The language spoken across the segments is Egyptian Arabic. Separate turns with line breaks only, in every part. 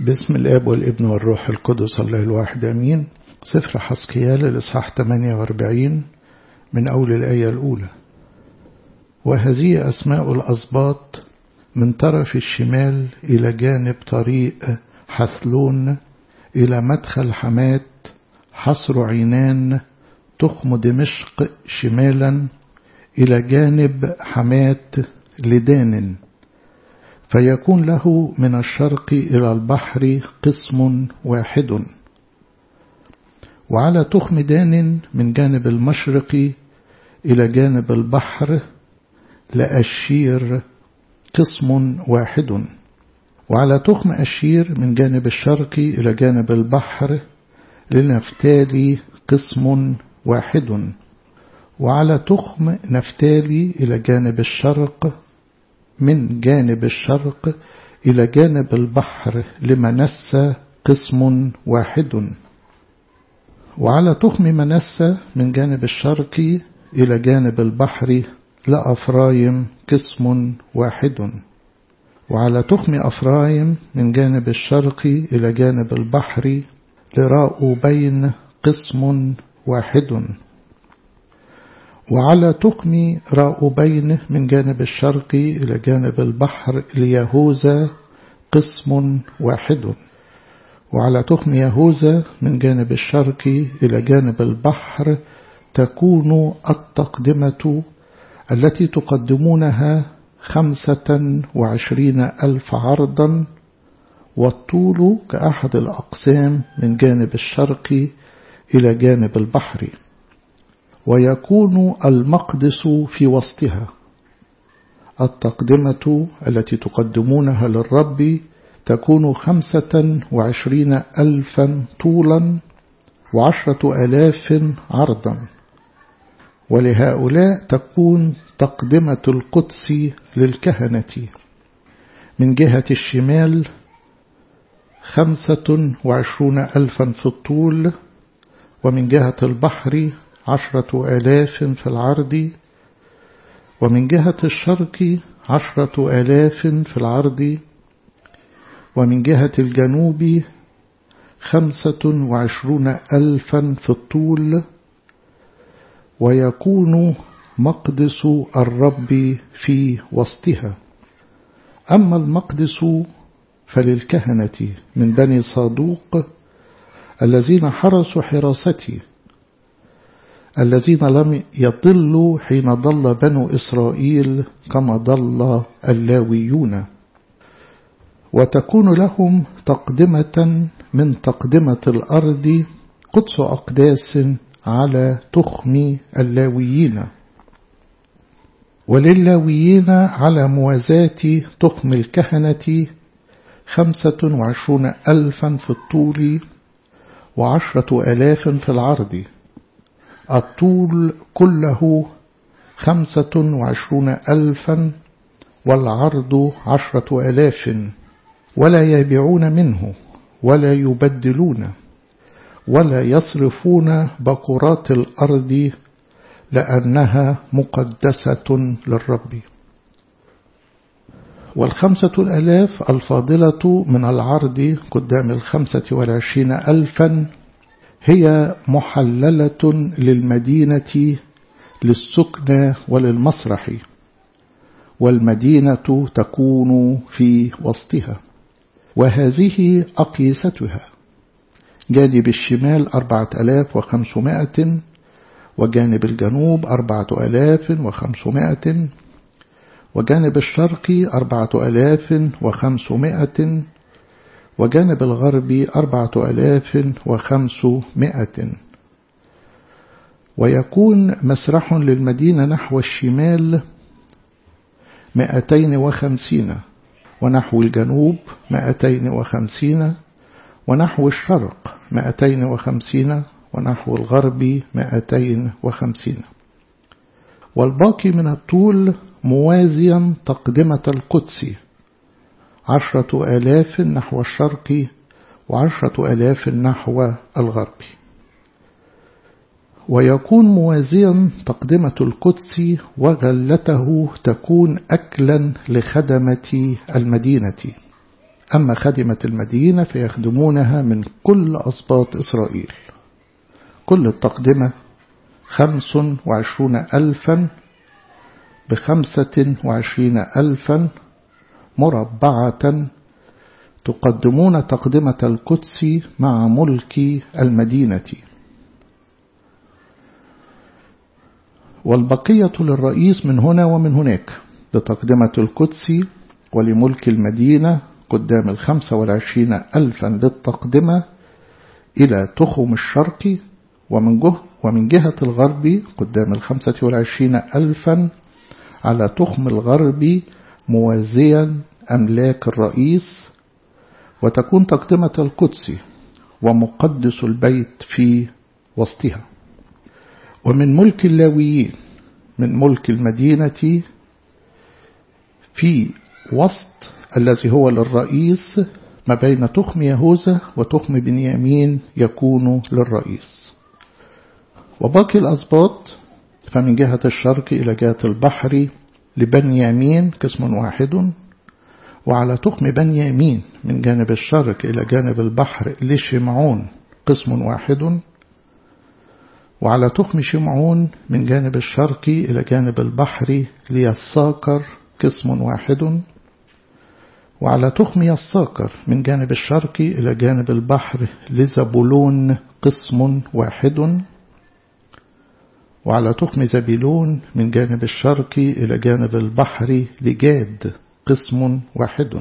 باسم الاب والابن والروح القدس الله الواحد امين سفر حسقيال الاصحاح 48 من اول الايه الاولى وهذه اسماء الاسباط من طرف الشمال الى جانب طريق حثلون الى مدخل حمات حصر عينان تخم دمشق شمالا إلى جانب حمات لدان فيكون له من الشرق إلى البحر قسم واحد وعلى تخم دان من جانب المشرق إلى جانب البحر لأشير قسم واحد وعلى تخم أشير من جانب الشرقي إلى جانب البحر لنفتالي قسم واحد وعلى تخم نفتالي إلى جانب الشرق من جانب الشرق إلى جانب البحر لمنسى قسم واحد وعلى تخم منسى من جانب الشرقي إلى جانب البحر لأفرايم قسم واحد وعلى تخم أفرايم من جانب الشرقي إلى جانب البحر لراؤوبين قسم واحد وعلى تخم راؤوبين من جانب الشرقي إلى جانب البحر ليهوذا قسم واحد وعلى تخم يهوذا من جانب الشرقي إلى جانب البحر تكون التقدمة التي تقدمونها خمسة وعشرين ألف عرضا والطول كأحد الأقسام من جانب الشرقي إلى جانب البحر ويكون المقدس في وسطها التقدمة التي تقدمونها للرب تكون خمسة وعشرين ألفا طولا وعشرة ألاف عرضا ولهؤلاء تكون تقدمة القدس للكهنة من جهة الشمال خمسة وعشرون ألفا في الطول ومن جهة البحر عشرة آلاف في العرض ومن جهة الشرق عشرة آلاف في العرض ومن جهة الجنوب خمسة وعشرون ألفا في الطول ويكون مقدس الرب في وسطها أما المقدس فللكهنة من بني صادوق الذين حرسوا حراستي الذين لم يضلوا حين ضل بنو إسرائيل كما ضل اللاويون وتكون لهم تقدمة من تقدمة الأرض قدس أقداس على تخم اللاويين وللاويين على موازاة تخم الكهنة خمسة وعشرون ألفا في الطول وعشرة آلاف في العرض الطول كله خمسة وعشرون ألفا والعرض عشرة آلاف ولا يبيعون منه ولا يبدلون ولا يصرفون بقرات الأرض لأنها مقدسة للرب والخمسة الألاف الفاضلة من العرض قدام الخمسة والعشرين ألفا هي محللة للمدينة للسكنى وللمسرح والمدينة تكون في وسطها وهذه أقيستها جانب الشمال أربعة آلاف وخمسمائة وجانب الجنوب أربعة آلاف وخمسمائة وجانب الشرقي أربعة آلاف وخمسمائة وجانب الغربي أربعة آلاف وخمسمائة ويكون مسرح للمدينة نحو الشمال مائتين وخمسين ونحو الجنوب مائتين وخمسين ونحو الشرق مائتين وخمسين ونحو الغرب مائتين وخمسين والباقي من الطول موازيا تقدمة القدس عشرة آلاف نحو الشرق وعشرة آلاف نحو الغرب ويكون موازيا تقدمة القدس وغلته تكون أكلا لخدمة المدينة أما خدمة المدينة فيخدمونها من كل أسباط إسرائيل كل التقدمة خمس وعشرون ألفا بخمسة وعشرين ألفا مربعة تقدمون تقدمة القدس مع ملك المدينة والبقية للرئيس من هنا ومن هناك لتقدمة القدس ولملك المدينة قدام الخمسة والعشرين ألفا للتقدمة إلى تخم الشرق ومن, جه ومن جهة الغرب قدام الخمسة والعشرين ألفا على تخم الغرب موازيا أملاك الرئيس وتكون تقدمة القدس ومقدس البيت في وسطها ومن ملك اللاويين من ملك المدينة في وسط الذي هو للرئيس ما بين تخم يهوذا وتخم بنيامين يكون للرئيس وباقي الأسباط فمن جهة الشرق إلى جهة البحر لبنيامين قسم واحد وعلى تخم بنيامين من جانب الشرق إلى جانب البحر لشمعون قسم واحد وعلى تخم شمعون من جانب الشرق إلى جانب البحر ليساكر قسم واحد وعلى تخم يساكر من جانب الشرق إلى جانب البحر لزبولون قسم واحد وعلى تخم زبيلون من جانب الشرق إلى جانب البحر لجاد قسم واحد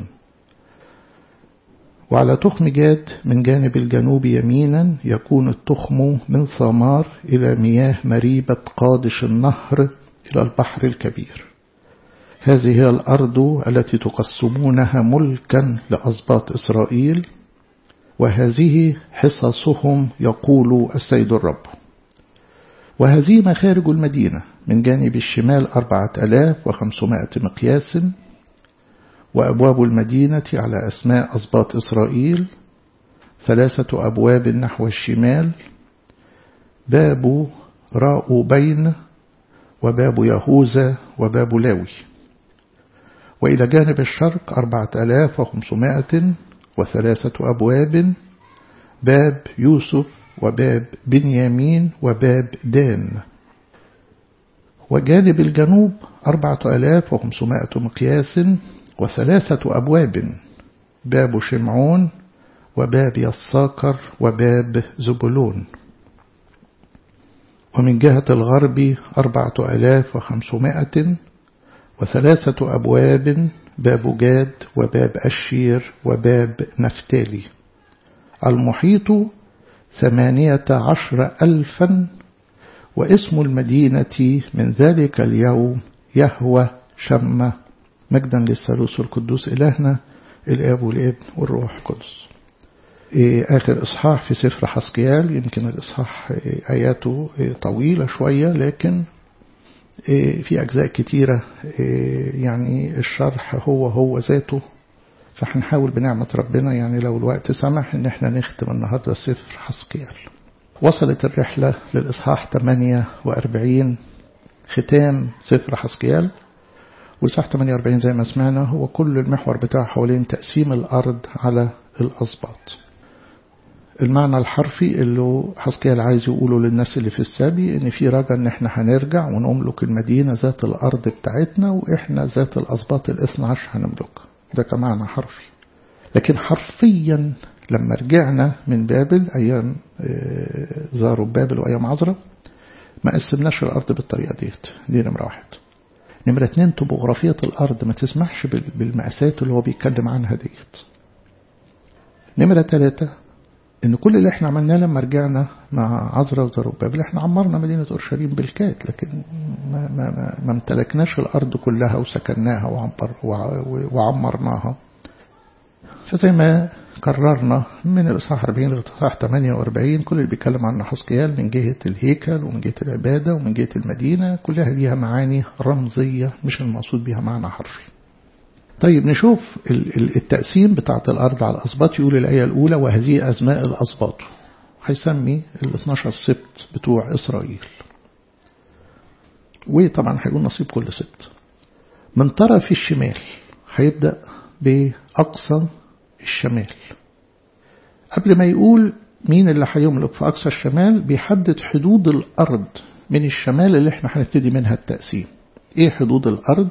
وعلى تخم جاد من جانب الجنوب يمينا يكون التخم من ثمار إلى مياه مريبة قادش النهر إلى البحر الكبير هذه هي الأرض التي تقسمونها ملكا لأسباط إسرائيل وهذه حصصهم يقول السيد الرب وهذه مخارج المدينة من جانب الشمال أربعة ألاف وخمسمائة مقياس وأبواب المدينة على أسماء أسباط إسرائيل ثلاثة أبواب نحو الشمال باب راء بين وباب يهوذا وباب لاوي وإلى جانب الشرق أربعة ألاف وخمسمائة وثلاثة أبواب باب يوسف وباب بنيامين وباب دان وجانب الجنوب أربعة ألاف وخمسمائة مقياس وثلاثة أبواب باب شمعون وباب يساكر وباب زبلون ومن جهة الغرب أربعة ألاف وخمسمائة وثلاثة أبواب باب جاد وباب أشير وباب نفتالي المحيط ثمانية عشر ألفا واسم المدينة من ذلك اليوم يهوى شمة مجدا للثالوث القدوس إلهنا الآب والابن والروح القدس آخر إصحاح في سفر حسقيال يمكن الإصحاح آياته طويلة شوية لكن في أجزاء كتيرة يعني الشرح هو هو ذاته فهنحاول بنعمة ربنا يعني لو الوقت سمح إن احنا نختم النهاردة سفر حسقيال وصلت الرحلة للإصحاح 48 ختام سفر حسقيال والإصحاح 48 زي ما سمعنا هو كل المحور بتاعه حوالين تقسيم الأرض على الأسباط المعنى الحرفي اللي حسقيال عايز يقوله للناس اللي في السابي ان في رجا ان احنا هنرجع ونملك المدينة ذات الارض بتاعتنا واحنا ذات الاسباط الاثنى عشر هنملكها ده كمعنى حرفي لكن حرفيا لما رجعنا من بابل ايام زاروا بابل وايام عزرا ما قسمناش الارض بالطريقة ديت دي نمرة واحد نمرة اتنين توبوغرافية الارض ما تسمحش بالمقاسات اللي هو بيتكلم عنها ديت نمرة ثلاثة ان كل اللي احنا عملناه لما رجعنا مع عزرا وزروبابل احنا عمرنا مدينة اورشليم بالكاد لكن ما, ما, ما, ما امتلكناش الارض كلها وسكناها وعمر وعمرناها فزي ما قررنا من الاصحاح 40 للاصحاح 48 كل اللي بيتكلم عنه حسقيال من جهة الهيكل ومن جهة العبادة ومن جهة المدينة كلها ليها معاني رمزية مش المقصود بها معنى حرفي طيب نشوف التقسيم بتاعت الأرض على الأسباط يقول الآية الأولى وهذه أزماء الأسباط هيسمي ال 12 سبت بتوع إسرائيل وطبعا هيقول نصيب كل سبت من طرف الشمال هيبدأ بأقصى الشمال قبل ما يقول مين اللي هيملك في أقصى الشمال بيحدد حدود الأرض من الشمال اللي احنا هنبتدي منها التقسيم ايه حدود الأرض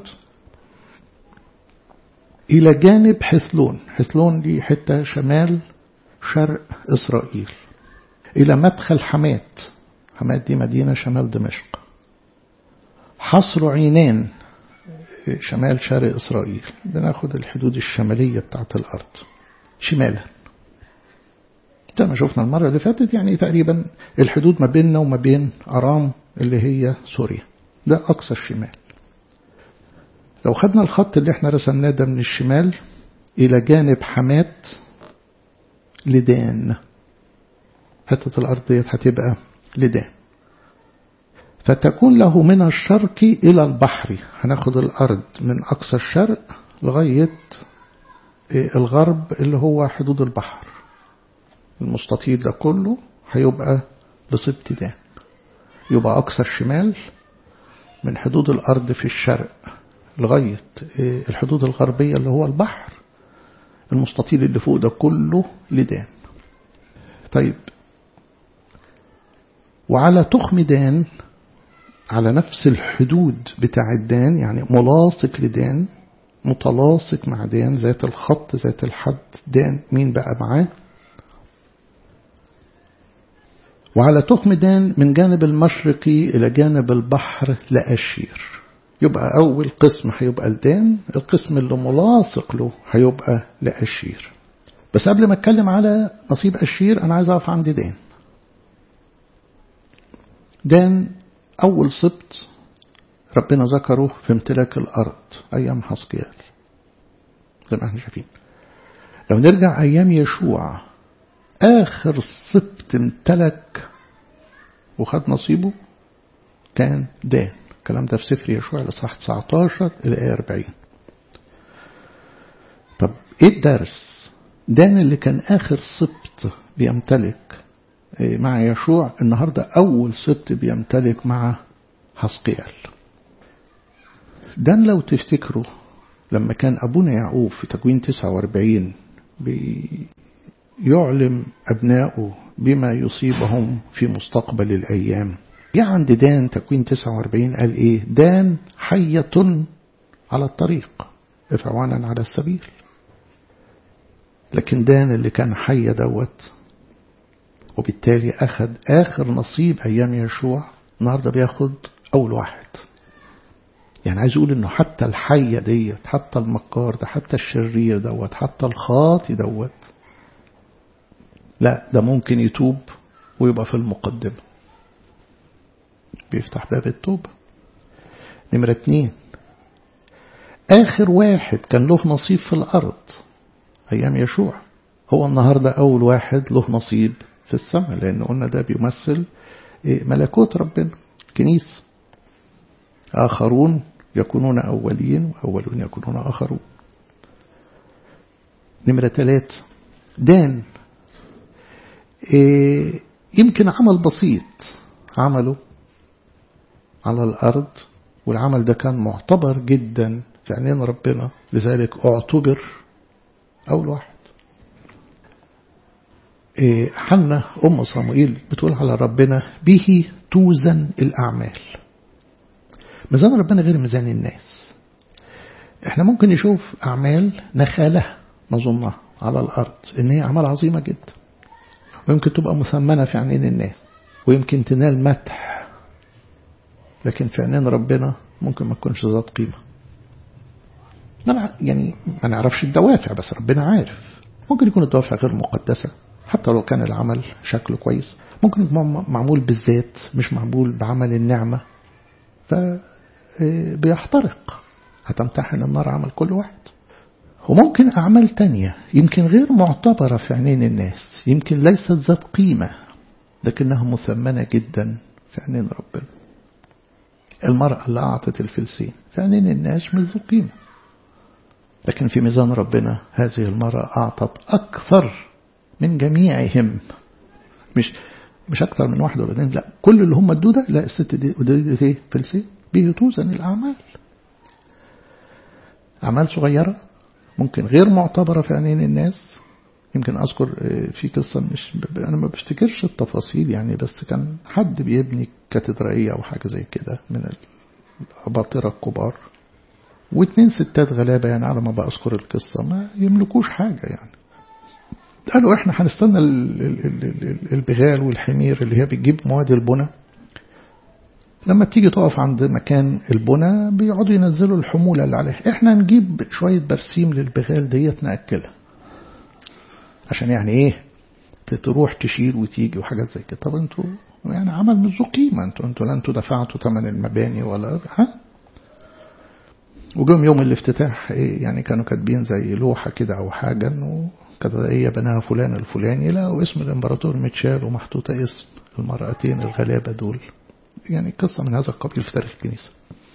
إلى جانب حثلون حثلون دي حتة شمال شرق إسرائيل إلى مدخل حمات حمات دي مدينة شمال دمشق حصر عينان شمال شرق إسرائيل بناخد الحدود الشمالية بتاعت الأرض شمالا زي ما شفنا المرة اللي فاتت يعني تقريبا الحدود ما بيننا وما بين أرام اللي هي سوريا ده أقصى الشمال لو خدنا الخط اللي احنا رسمناه ده من الشمال إلى جانب حمات لدان حتة الأرض ديت هتبقى لدان فتكون له من الشرق إلى البحر هناخد الأرض من أقصى الشرق لغاية الغرب اللي هو حدود البحر المستطيل ده كله هيبقى لصبت دان يبقى أقصى الشمال من حدود الأرض في الشرق لغاية الحدود الغربية اللي هو البحر المستطيل اللي فوق ده كله لدان طيب وعلى تخم دان على نفس الحدود بتاع الدان يعني ملاصق لدان متلاصق مع دان ذات الخط ذات الحد دان مين بقى معاه وعلى تخم دان من جانب المشرقي إلى جانب البحر لأشير يبقى أول قسم هيبقى لدان القسم اللي ملاصق له هيبقى لأشير بس قبل ما اتكلم على نصيب أشير أنا عايز أقف عند دان دان أول سبط ربنا ذكره في امتلاك الأرض أيام حسقيال زي ما احنا شايفين لو نرجع أيام يشوع آخر سبط امتلك وخد نصيبه كان دان الكلام ده في سفر يشوع الإصحاح 19 إلى آية 40 طب إيه الدرس؟ دان اللي كان آخر سبط بيمتلك مع يشوع النهاردة أول سبط بيمتلك مع حسقيال دان لو تفتكروا لما كان أبونا يعقوب في تكوين 49 بيعلم أبنائه بما يصيبهم في مستقبل الأيام جه عند دان تكوين 49 قال إيه دان حية على الطريق افعوانا على السبيل لكن دان اللي كان حية دوت وبالتالي أخذ آخر نصيب أيام يشوع النهاردة بياخد أول واحد يعني عايز يقول إنه حتى الحية ديت حتى المكار ده حتى الشرير دوت حتى الخاطي دوت لا ده ممكن يتوب ويبقى في المقدمة بيفتح باب التوبة نمرة اتنين آخر واحد كان له نصيب في الأرض أيام يشوع هو النهاردة أول واحد له نصيب في السماء لأن قلنا ده بيمثل ملكوت ربنا كنيسة آخرون يكونون أولين وأولون يكونون آخرون نمرة ثلاثة دان يمكن عمل بسيط عمله على الأرض والعمل ده كان معتبر جدا في عينين ربنا لذلك اعتبر أول واحد حنا أم صموئيل بتقول على ربنا به توزن الأعمال ميزان ربنا غير ميزان الناس احنا ممكن نشوف أعمال نخالها نظنها على الأرض إن هي أعمال عظيمة جدا ويمكن تبقى مثمنة في عينين الناس ويمكن تنال مدح لكن في عينين ربنا ممكن ما تكونش ذات قيمة يعني ما نعرفش الدوافع بس ربنا عارف ممكن يكون الدوافع غير مقدسة حتى لو كان العمل شكله كويس ممكن يكون معمول بالذات مش معمول بعمل النعمة فبيحترق هتمتحن النار عمل كل واحد وممكن أعمال تانية يمكن غير معتبرة في عينين الناس يمكن ليست ذات قيمة لكنها مثمنة جدا في عينين ربنا المرأة اللي أعطت الفلسين في عينين الناس مش ذو قيمة لكن في ميزان ربنا هذه المرأة أعطت أكثر من جميعهم مش مش أكثر من واحد ولا اثنين لا كل اللي هم ادوا ده لا الست دي ودي ايه فلسين به توزن الأعمال أعمال صغيرة ممكن غير معتبرة في عينين الناس يمكن أذكر في قصة مش أنا ما بفتكرش التفاصيل يعني بس كان حد بيبني كاتدرائية أو حاجة زي كده من الأباطرة الكبار واتنين ستات غلابة يعني على ما بأذكر القصة ما يملكوش حاجة يعني قالوا احنا هنستنى البغال والحمير اللي هي بتجيب مواد البنى لما تيجي تقف عند مكان البنى بيقعدوا ينزلوا الحمولة اللي عليها احنا نجيب شوية برسيم للبغال ديت نأكلها عشان يعني ايه تروح تشيل وتيجي وحاجات زي كده طب انتوا يعني عمل مش ذو قيمة انتوا انتوا لا انتوا دفعتوا ثمن المباني ولا ها وجم يوم الافتتاح ايه يعني كانوا كاتبين زي لوحة كده او حاجة انه كاتدرائية بناها فلان الفلاني لا واسم الامبراطور متشال ومحطوطة اسم المرأتين الغلابة دول يعني قصة من هذا القبيل في تاريخ الكنيسة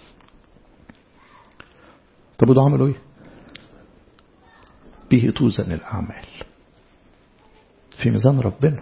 طب وده عملوا ايه به توزن الأعمال في ميزان ربنا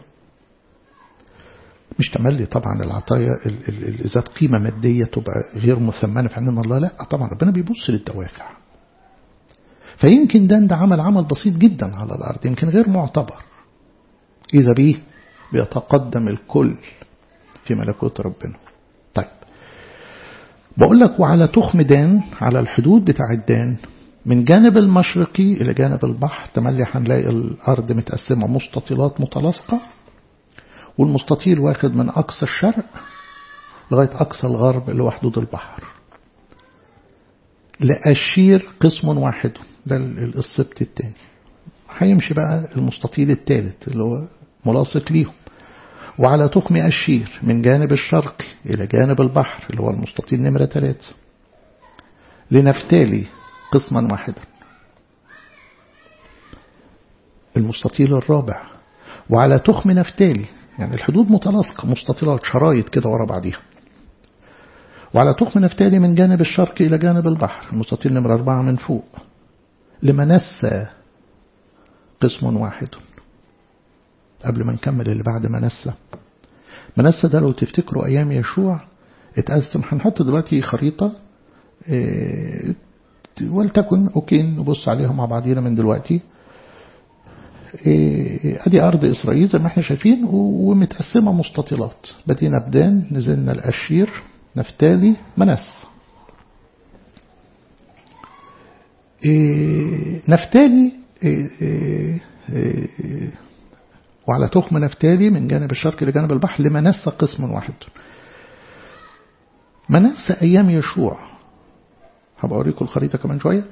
مش تملي طبعا العطايا اللي ذات قيمة مادية تبقى غير مثمنة في عين الله لا طبعا ربنا بيبص للدوافع فيمكن ده ده عمل عمل بسيط جدا على الأرض يمكن غير معتبر إذا به بيتقدم الكل في ملكوت ربنا طيب بقول لك وعلى تخم دان على الحدود بتاع الدان من جانب المشرقي إلى جانب البحر تملي هنلاقي الأرض متقسمة مستطيلات متلاصقة والمستطيل واخد من أقصى الشرق لغاية أقصى الغرب اللي هو حدود البحر لأشير قسم واحد ده السبت الثاني هيمشي بقى المستطيل الثالث اللي هو ملاصق ليهم وعلى تخم أشير من جانب الشرقي إلى جانب البحر اللي هو المستطيل نمرة ثلاثة لنفتالي قسما واحدا المستطيل الرابع وعلى تخم نفتالي يعني الحدود متلاصقة مستطيلات شرايط كده ورا بعضيها وعلى تخم نفتالي من جانب الشرقي إلى جانب البحر المستطيل نمرة أربعة من فوق لمنسى قسم واحد قبل ما نكمل اللي بعد منسى منسى ده لو تفتكروا أيام يشوع اتقسم هنحط دلوقتي خريطة اه ولتكن أوكي نبص عليها مع بعضينا من دلوقتي اه ادي أرض إسرائيل زي ما احنا شايفين ومتقسمة مستطيلات بدينا بدان نزلنا الأشير نفتالي منس اه نفتالي وعلى تخم نفتالي من جانب الشرق لجانب البحر لمنسى قسم واحد منسى أيام يشوع هبقى أوريكم الخريطة كمان شوية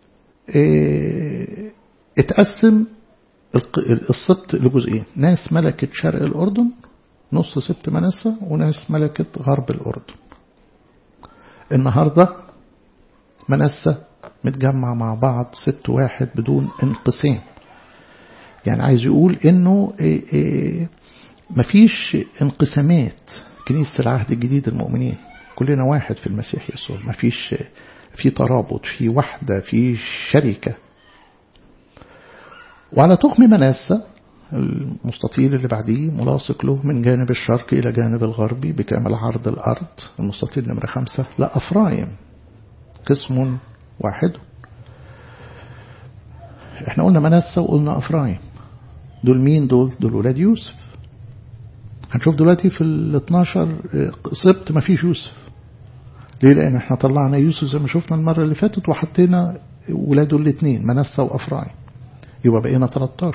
اه اتقسم السبت لجزئين ناس ملكت شرق الأردن نص سبت منسى وناس ملكت غرب الأردن النهاردة منسى متجمع مع بعض سبت واحد بدون انقسام يعني عايز يقول انه إيه إيه مفيش انقسامات كنيسة العهد الجديد المؤمنين كلنا واحد في المسيح يسوع مفيش في ترابط في وحدة في شركة وعلى تخم مناسة المستطيل اللي بعديه ملاصق له من جانب الشرقي إلى جانب الغربي بكامل عرض الأرض المستطيل نمرة خمسة لا أفرايم قسم واحد احنا قلنا منسى وقلنا أفرايم دول مين دول دول ولاد يوسف هنشوف دلوقتي في ال 12 سبت ما فيش يوسف ليه لأن احنا طلعنا يوسف زي ما شفنا المرة اللي فاتت وحطينا ولاده الاثنين منسى وأفرايم يبقى بقينا 13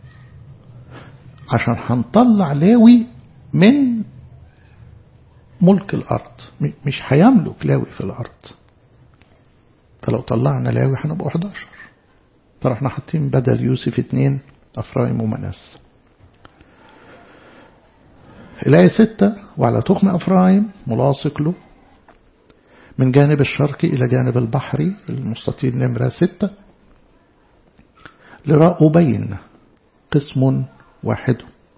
عشان هنطلع لاوي من ملك الأرض مش هيملك لاوي في الأرض فلو طلعنا لاوي هنبقى 11 فرحنا حاطين بدل يوسف اتنين أفرايم ومناس الآية ستة وعلى تخم أفرايم ملاصق له من جانب الشرقي إلى جانب البحري المستطيل نمرة ستة لرأوبين قسم واحد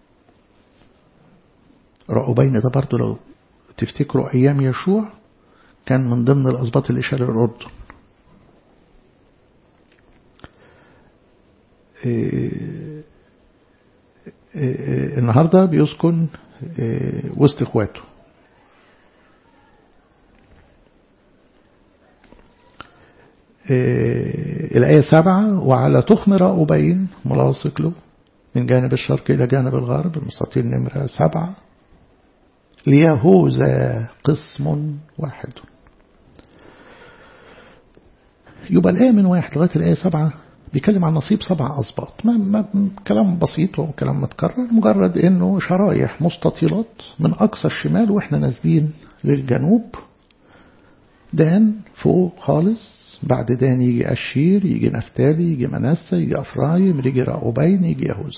رأوبين ده برضو لو تفتكروا أيام يشوع كان من ضمن الأسباط اللي شال الأردن النهاردة بيسكن وسط اخواته الآية سبعة وعلى تخم رأوبين ملاصق له من جانب الشرق إلى جانب الغرب المستطيل نمرة سبعة ليهوذا قسم واحد يبقى الآية من واحد لغاية الآية سبعة بيتكلم عن نصيب سبع أسباط ما ما كلام بسيط وكلام متكرر مجرد إنه شرايح مستطيلات من أقصى الشمال وإحنا نازلين للجنوب دان فوق خالص بعد دان يجي أشير يجي نفتالي يجي منسى يجي أفرايم يجي رأوبين يجي يهوذا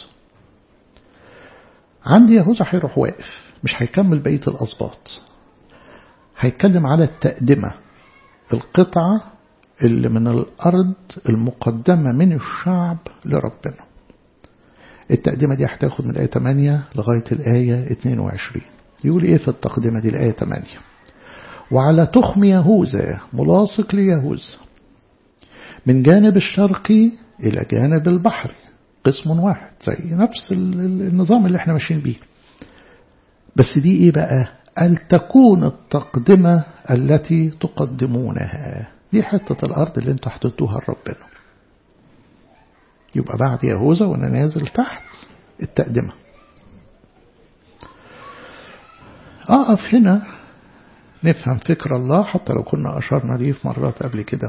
عندي يهوذا هيروح واقف مش هيكمل بقية الأسباط هيتكلم على التقدمة القطعة اللي من الأرض المقدمة من الشعب لربنا التقدمة دي هتاخد من الآية 8 لغاية الآية 22 يقول إيه في التقدمة دي الآية 8 وعلى تخم يهوذا ملاصق ليهوذا من جانب الشرقي إلى جانب البحر قسم واحد زي نفس النظام اللي احنا ماشيين بيه بس دي ايه بقى قال تكون التقدمة التي تقدمونها دي حتة الأرض اللي انتوا حطيتوها لربنا يبقى بعد يهوذا وانا نازل تحت التقدمة أقف هنا نفهم فكر الله حتى لو كنا أشرنا ليه في مرات قبل كده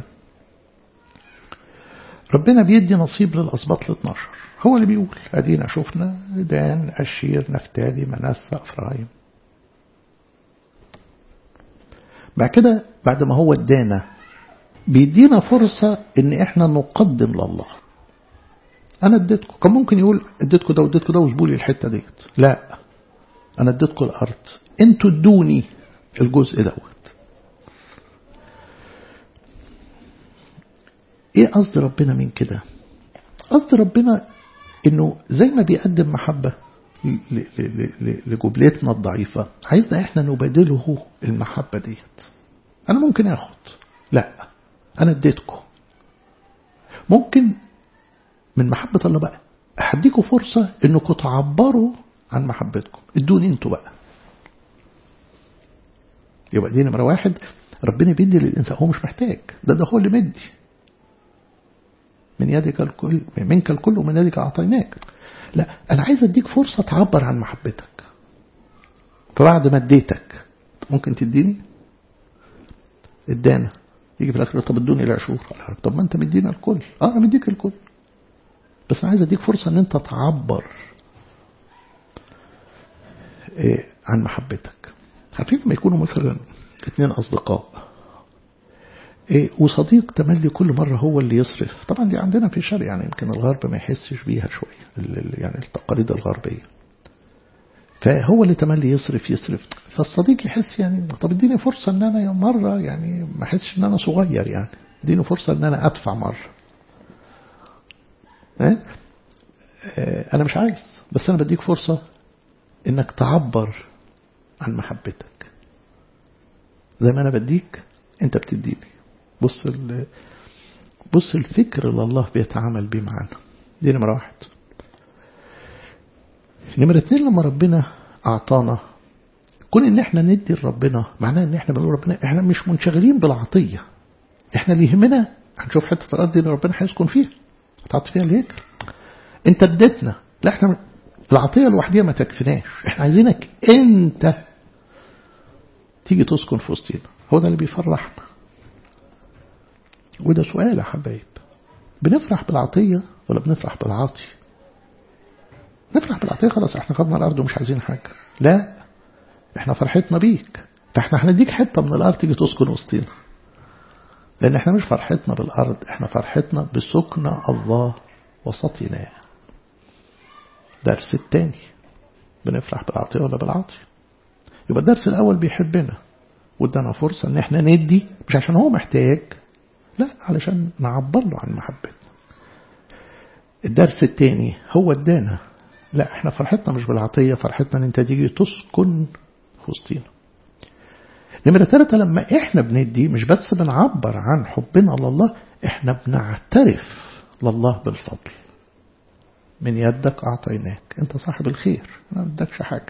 ربنا بيدي نصيب للأسباط ال 12 هو اللي بيقول أدينا شفنا دان أشير نفتالي منسى أفرايم بعد كده بعد ما هو ادانا بيدينا فرصة ان احنا نقدم لله انا اديتكم كان ممكن يقول اديتكم ده واديتكم ده وجبوا لي الحتة ديت لا انا اديتكم الارض انتوا ادوني الجزء دوت ايه قصد ربنا من كده قصد ربنا انه زي ما بيقدم محبة لجبلتنا الضعيفة عايزنا احنا نبادله المحبة ديت انا ممكن اخد لا انا اديتكم ممكن من محبة الله بقى هديكم فرصة انكم تعبروا عن محبتكم ادوني انتوا بقى يبقى دي نمرة واحد ربنا بيدي للإنسان هو مش محتاج ده ده هو اللي مدي من يدك الكل منك الكل ومن يدك أعطيناك لا أنا عايز أديك فرصة تعبر عن محبتك فبعد ما اديتك ممكن تديني ادانا يجي في الآخر طب ادوني العشور طب ما أنت مدينا الكل اه أنا مديك الكل بس أنا عايز أديك فرصة أن أنت تعبر إيه عن محبتك عارفين لما يكونوا مثلا اثنين أصدقاء إيه وصديق تملي كل مرة هو اللي يصرف طبعا دي عندنا في الشرق يعني يمكن الغرب ما يحسش بيها شوية يعني التقاليد الغربية فهو اللي تملي يصرف يصرف فالصديق يحس يعني طب اديني فرصة ان انا مرة يعني ما احسش ان انا صغير يعني اديني فرصة ان انا ادفع مرة اه؟ اه انا مش عايز بس انا بديك فرصة انك تعبر عن محبتك زي ما انا بديك انت بتديني بص بص الفكر اللي الله بيتعامل بيه معانا دي نمرة واحد نمرة اتنين لما ربنا أعطانا كون إن إحنا ندي لربنا معناه إن إحنا بنقول ربنا إحنا مش منشغلين بالعطية إحنا اللي يهمنا هنشوف حتة الأرض دي اللي ربنا هيسكن فيها هتحط فيها الهيكل أنت اديتنا لا إحنا العطية لوحدها ما تكفيناش إحنا عايزينك أنت تيجي تسكن في وسطينا هو ده اللي بيفرحنا وده سؤال يا حبايب بنفرح بالعطية ولا بنفرح بالعاطي نفرح بالعطية خلاص احنا خدنا الأرض ومش عايزين حاجة لا احنا فرحتنا بيك فاحنا هنديك حتة من الأرض تيجي تسكن وسطينا لأن احنا مش فرحتنا بالأرض احنا فرحتنا بسكن الله وسطنا درس التاني بنفرح بالعطية ولا بالعاطي يبقى الدرس الأول بيحبنا وادانا فرصة ان احنا ندي مش عشان هو محتاج لا علشان نعبر له عن محبتنا الدرس الثاني هو ادانا لا احنا فرحتنا مش بالعطية فرحتنا ان انت تيجي تسكن في وسطينا نمرة ثلاثة لما احنا بندي مش بس بنعبر عن حبنا لله احنا بنعترف لله بالفضل من يدك أعطيناك أنت صاحب الخير ما بدكش حاجة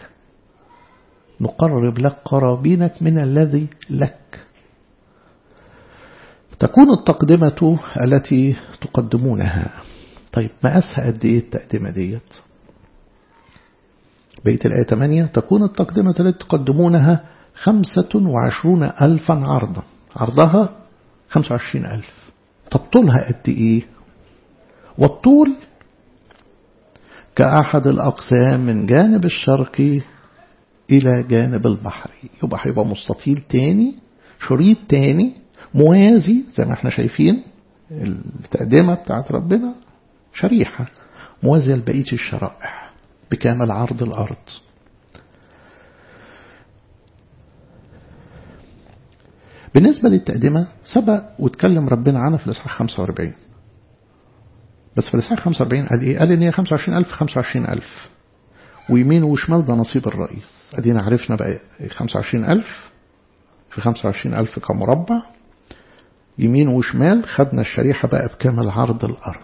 نقرب لك قرابينك من الذي لك تكون التقدمة التي تقدمونها طيب مقاسها قد ايه التقدمة ديت بيت الآية 8 تكون التقدمة التي تقدمونها خمسة وعشرون ألفا عرضا عرضها خمسة وعشرين ألف طب طولها قد ايه والطول كأحد الأقسام من جانب الشرقي إلى جانب البحر يبقى هيبقى مستطيل تاني شريط تاني موازي زي ما احنا شايفين التقدمة بتاعت ربنا شريحة موازية لبقية الشرائح بكامل عرض الأرض بالنسبة للتقدمة سبق واتكلم ربنا عنها في الإصحاح 45 بس في الإصحاح 45 قال إيه؟ قال إن هي 25000 25000 ويمين وشمال ده نصيب الرئيس أدينا عرفنا بقى 25000 في 25000 كمربع يمين وشمال خدنا الشريحة بقى بكامل عرض الأرض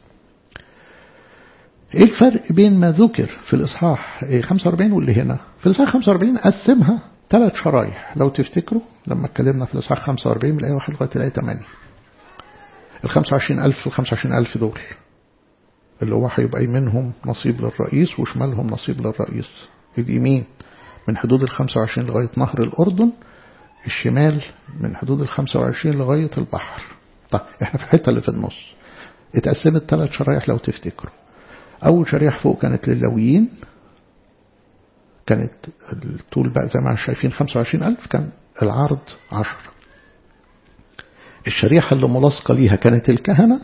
ايه الفرق بين ما ذكر في الإصحاح 45 واللي هنا في الإصحاح 45 قسمها ثلاث شرايح لو تفتكروا لما اتكلمنا في الإصحاح 45 من الآية 1 لغاية الآية 8 ال 25000 وال 25000 دول اللي هو هيبقى يمينهم نصيب للرئيس وشمالهم نصيب للرئيس اليمين من حدود ال 25 لغاية نهر الأردن الشمال من حدود ال 25 لغاية البحر طيب احنا في الحتة اللي في النص اتقسمت ثلاث شرايح لو تفتكروا أول شريحة فوق كانت للويين كانت الطول بقى زي ما شايفين 25000 كان العرض 10 الشريحة اللي ملاصقة ليها كانت الكهنة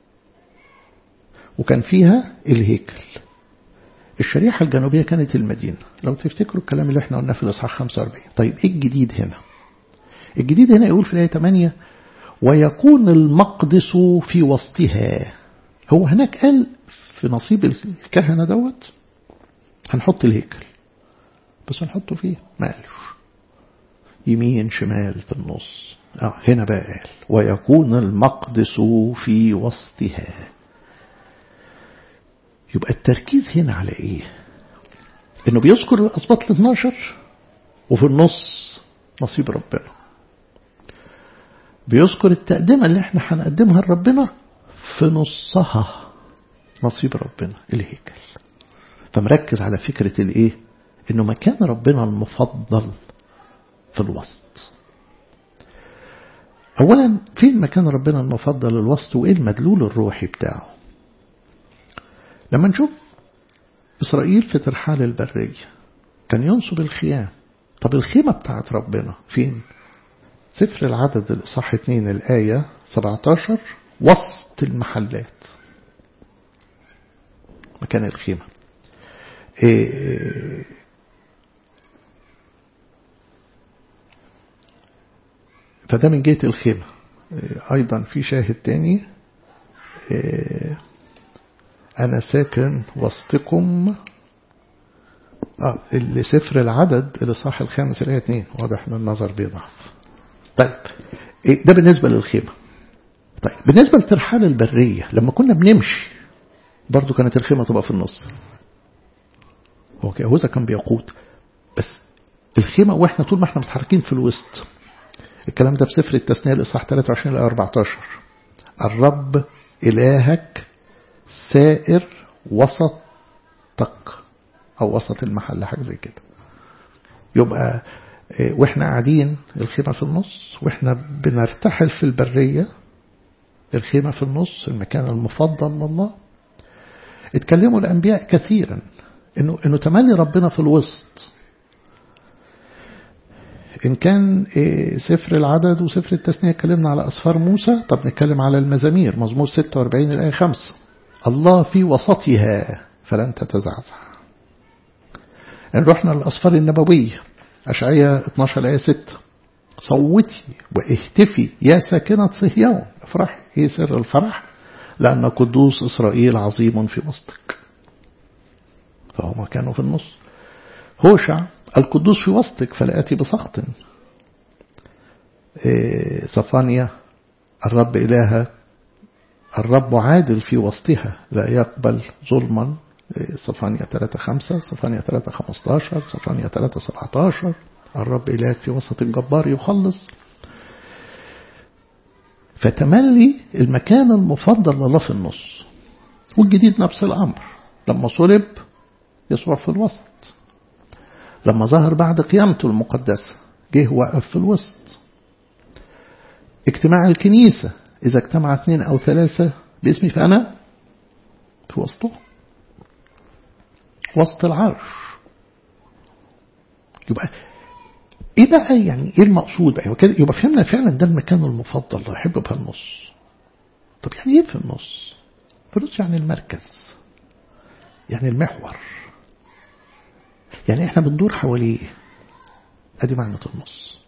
وكان فيها الهيكل الشريحة الجنوبية كانت المدينة لو تفتكروا الكلام اللي احنا قلناه في الإصحاح 45 طيب ايه الجديد هنا الجديد هنا يقول في الآية 8 ويكون المقدس في وسطها هو هناك قال في نصيب الكهنة دوت هنحط الهيكل بس هنحطه فيه ما قالش يمين شمال في النص آه هنا بقى قال ويكون المقدس في وسطها يبقى التركيز هنا على ايه انه بيذكر الاسباط ال 12 وفي النص نصيب ربنا بيذكر التقدمة اللي احنا هنقدمها لربنا في نصها نصيب ربنا الهيكل فمركز على فكرة الايه انه مكان ربنا المفضل في الوسط اولا فين مكان ربنا المفضل الوسط وايه المدلول الروحي بتاعه لما نشوف إسرائيل في ترحال البرية كان ينصب الخيام طب الخيمة بتاعت ربنا فين سفر العدد الإصحاح 2 الآية 17 وسط المحلات مكان الخيمة إيه فده من جهة الخيمة إيه أيضا في شاهد تاني إيه أنا ساكن وسطكم آه اللي سفر العدد اللي صح الخامس الآية 2 واضح من النظر بيضعف طيب ده بالنسبة للخيمة طيب بالنسبة لترحال البرية لما كنا بنمشي برضو كانت الخيمة تبقى في النص هو يهوذا كان بيقود بس الخيمة واحنا طول ما احنا متحركين في الوسط الكلام ده في سفر التثنية الإصحاح 23 إلى 14 الرب إلهك سائر وسطك أو وسط المحل حاجة زي كده يبقى واحنا قاعدين الخيمة في النص واحنا بنرتحل في البرية الخيمة في النص المكان المفضل لله اتكلموا الأنبياء كثيرا انه انه تملي ربنا في الوسط إن كان سفر العدد وسفر التثنية اتكلمنا على أسفار موسى طب نتكلم على المزامير مزمور 46 الآية 5 الله في وسطها فلن تتزعزع إن رحنا للأسفار النبوية أشعية 12 الآية 6 صوتي واهتفي يا ساكنة صهيون افرح ايه سر الفرح لأن قدوس إسرائيل عظيم في وسطك فهو مكانه في النص هوشع القدوس في وسطك فلا أتي بسخط إيه صفانيا الرب إلهك الرب عادل في وسطها لا يقبل ظلما صفانيا 3 5 صفانيا 3 15 صفانيا 3 17 الرب إلهك في وسط الجبار يخلص فتملي المكان المفضل لله في النص والجديد نفس الأمر لما صلب يسوع في الوسط لما ظهر بعد قيامته المقدسة جه وقف في الوسط اجتماع الكنيسة إذا اجتمع اثنين أو ثلاثة باسمي فأنا في وسطه وسط العرش يبقى ايه بقى يعني ايه المقصود بقى كده يبقى فهمنا فعلا ده المكان المفضل اللي احب في النص طب يعني ايه في النص في النص يعني المركز يعني المحور يعني احنا بندور حواليه ادي معنى النص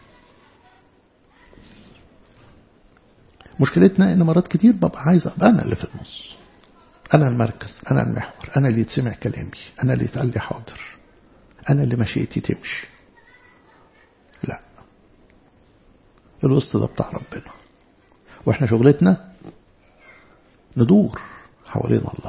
مشكلتنا ان مرات كتير ببقى عايز ابقى انا اللي في النص انا المركز انا المحور انا اللي يتسمع كلامي انا اللي يتقال لي حاضر انا اللي مشيتي تمشي لا الوسط ده بتاع ربنا واحنا شغلتنا ندور حوالين الله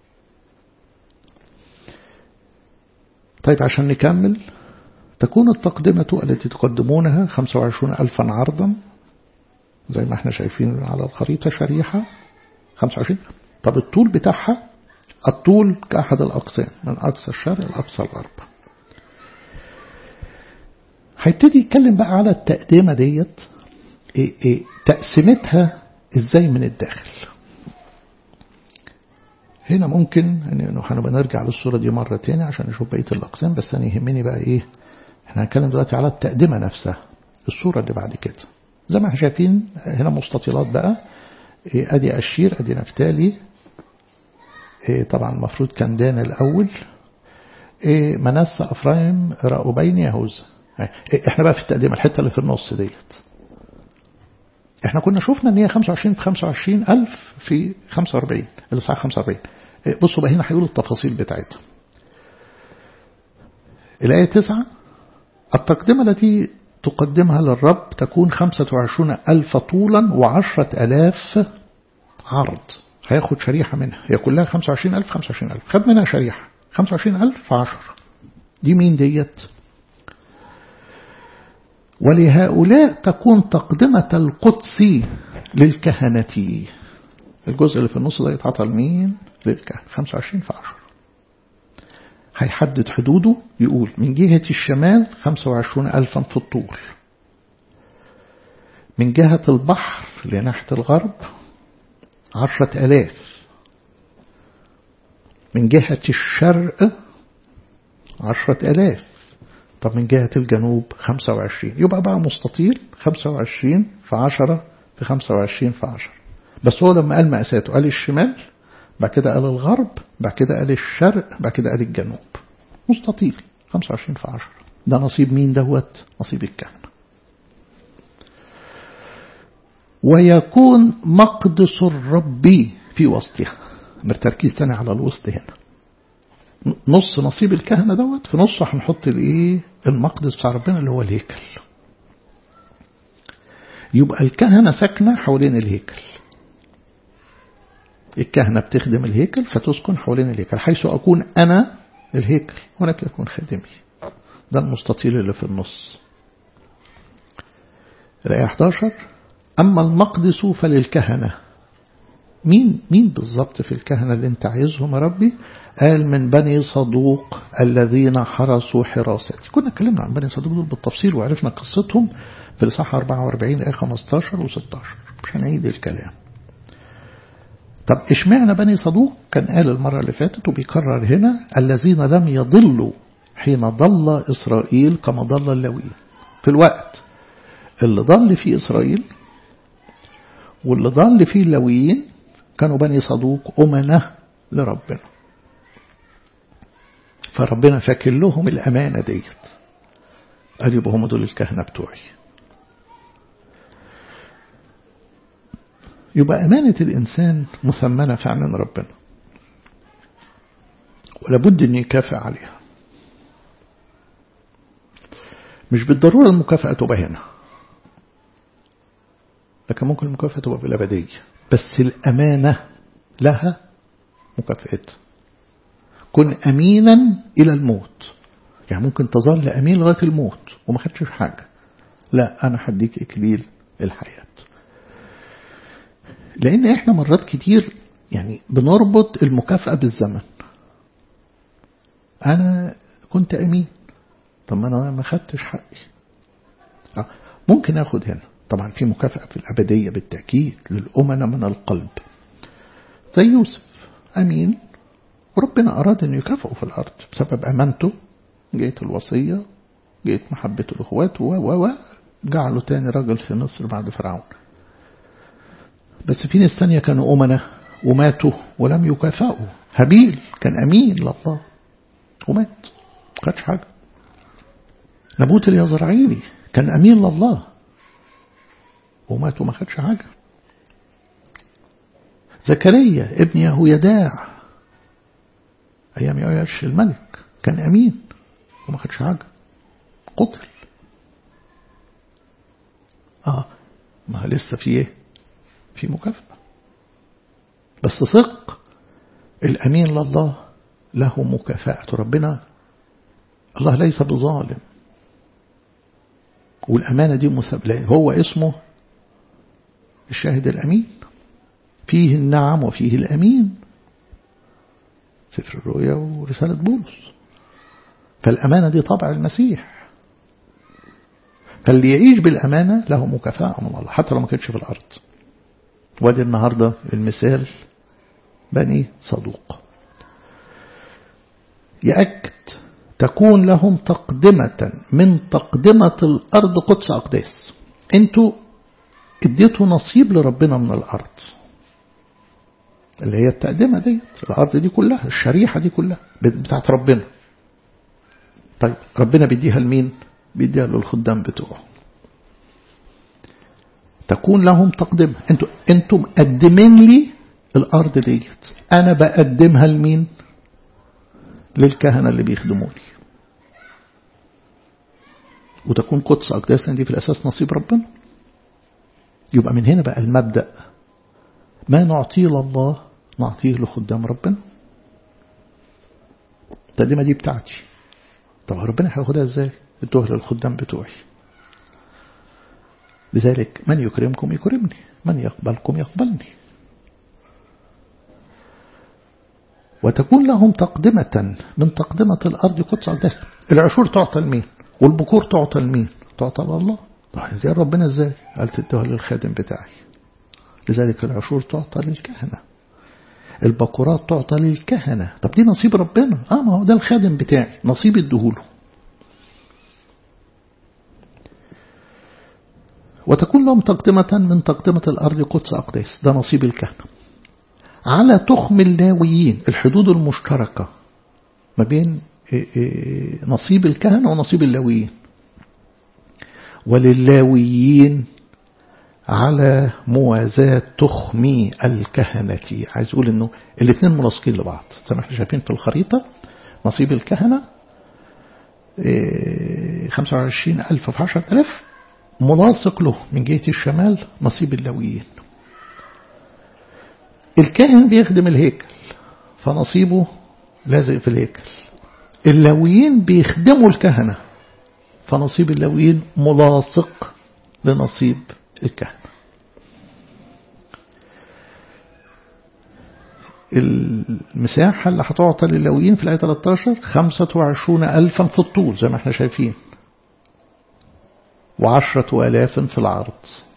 طيب عشان نكمل تكون التقدمة التي تقدمونها 25 ألفا عرضا زي ما احنا شايفين على الخريطة شريحة 25 طب الطول بتاعها الطول كأحد الأقسام من أقصى الشرق لأقصى الغرب هيبتدي يتكلم بقى على التقديمة ديت إيه إيه تقسيمتها ازاي من الداخل هنا ممكن انه هنبقى نرجع للصورة دي مرة تاني عشان نشوف بقية الأقسام بس أنا يهمني بقى إيه احنا هنتكلم دلوقتي على التقدمة نفسها الصورة اللي بعد كده زي ما احنا شايفين هنا مستطيلات بقى إيه ادي أشير ادي نفتالي إيه طبعا المفروض كان دان الأول إيه منسى أفرايم رأوبين يهوذا إيه احنا بقى في التقديم الحتة اللي في النص ديت احنا كنا شفنا ان هي 25 في 25 ألف في 45 الإصحاح 45 إيه بصوا بقى هنا هيقولوا التفاصيل بتاعتها الآية 9 التقدمة التي تقدمها للرب تكون 25 ألف طولا وعشرة ألاف عرض هياخد شريحة منها هي كلها 25 ألف 25 ألف خد منها شريحة 25 ألف في 10 دي مين ديت ولهؤلاء تكون تقدمة القدس للكهنة الجزء اللي في النص ده يتعطى لمين للكهنة 25 في 10 هيحدد حدوده يقول من جهة الشمال 25 ألفا في الطول من جهة البحر لناحية الغرب عشرة ألاف من جهة الشرق عشرة ألاف طب من جهة الجنوب 25 يبقى بقى مستطيل 25 في 10 في 25 في 10 بس هو لما قال مقاساته قال الشمال بعد كده قال الغرب بعد كده قال الشرق بعد كده قال الجنوب مستطيل 25 في 10 ده نصيب مين دوت نصيب الكهنة ويكون مقدس الرب في وسطها بالتركيز تاني على الوسط هنا نص نصيب الكهنة دوت في نصه هنحط الايه المقدس بتاع ربنا اللي هو الهيكل يبقى الكهنة ساكنة حوالين الهيكل الكهنة بتخدم الهيكل فتسكن حوالين الهيكل حيث أكون أنا الهيكل هناك يكون خادمي ده المستطيل اللي في النص الآية 11 أما المقدس فللكهنة مين مين بالظبط في الكهنة اللي انت عايزهم يا ربي قال من بني صدوق الذين حرسوا حراستي كنا اتكلمنا عن بني صدوق دول بالتفصيل وعرفنا قصتهم في الإصحاح 44 آية 15 و16 مش هنعيد الكلام طب اشمعنى بني صدوق كان قال المرة اللي فاتت وبيكرر هنا الذين لم يضلوا حين ضل إسرائيل كما ضل اللويين في الوقت اللي ضل فيه إسرائيل واللي ضل فيه اللويين كانوا بني صدوق أمنة لربنا فربنا فاكر لهم الأمانة ديت قال يبقى هم دول الكهنة بتوعي يبقى أمانة الإنسان مثمنة في عين ربنا ولابد أن يكافئ عليها مش بالضرورة المكافأة تبقى هنا لكن ممكن المكافأة تبقى في الأبدية بس الأمانة لها مكافأتها كن أمينا إلى الموت يعني ممكن تظل أمين لغاية الموت وما خدش حاجة لا أنا هديك إكليل الحياة لأن إحنا مرات كتير يعني بنربط المكافأة بالزمن أنا كنت أمين طب ما أنا ما خدتش حقي آه. ممكن أخد هنا طبعا في مكافأة في الأبدية بالتأكيد للأمنة من القلب زي يوسف أمين وربنا أراد أن يكافئه في الأرض بسبب أمانته جيت الوصية جيت محبته لأخواته و و جعله تاني راجل في مصر بعد فرعون بس في ناس تانية كانوا أمنة وماتوا ولم يكافئوا هابيل كان أمين لله ومات خدش حاجة نبوت اليزرعيلي كان أمين لله ومات وما خدش حاجة زكريا ابن يهويداع أيام يعيش الملك كان أمين وما خدش حاجة قتل آه ما لسه في إيه في مكافأة بس ثق الأمين لله له مكافأة ربنا الله ليس بظالم والأمانة دي مسابقة هو اسمه الشاهد الأمين فيه النعم وفيه الأمين سفر الرؤيا ورسالة بولس فالأمانة دي طبع المسيح فاللي يعيش بالأمانة له مكافأة من الله حتى لو ما كانش في الأرض وادي النهاردة المثال بني صدوق يأكد تكون لهم تقدمة من تقدمة الأرض قدس أقداس انتوا اديتوا نصيب لربنا من الأرض اللي هي التقدمة ديت الأرض دي كلها الشريحة دي كلها بتاعت ربنا طيب ربنا بيديها لمين بيديها للخدام بتوعه تكون لهم تقدمة انتوا انتوا مقدمين لي الأرض ديت أنا بقدمها لمين للكهنة اللي بيخدموني وتكون قدس أقداس دي في الأساس نصيب ربنا يبقى من هنا بقى المبدأ ما نعطيه لله نعطيه لخدام ربنا التقدمة دي بتاعتي طب ربنا هياخدها ازاي ادوها للخدام بتوعي لذلك من يكرمكم يكرمني من يقبلكم يقبلني وتكون لهم تقدمة من تقدمة الأرض قدس أقداس العشور تعطى لمين والبكور تعطى لمين تعطى لله طيب دي ربنا ازاي قال تدوها للخادم بتاعي لذلك العشور تعطى للكهنة البكورات تعطى للكهنة طب دي نصيب ربنا اه ما هو ده الخادم بتاعي نصيب ادهوله وتكون لهم تقدمة من تقدمة الأرض قدس أقداس ده نصيب الكهنة على تخم اللاويين الحدود المشتركة ما بين نصيب الكهنة ونصيب اللاويين وللاويين على موازاة تخمي الكهنة عايز أقول أنه الاثنين ملاصقين لبعض زي ما احنا شايفين في الخريطة نصيب الكهنة 25 ألف في 10 ألف ملاصق له من جهة الشمال نصيب اللاويين الكاهن بيخدم الهيكل فنصيبه لازق في الهيكل اللاويين بيخدموا الكهنة فنصيب اللاويين ملاصق لنصيب الكهنة المساحة اللي هتعطى للاويين في الآية 13 25 ألفا في الطول زي ما احنا شايفين وعشرة آلاف في العرض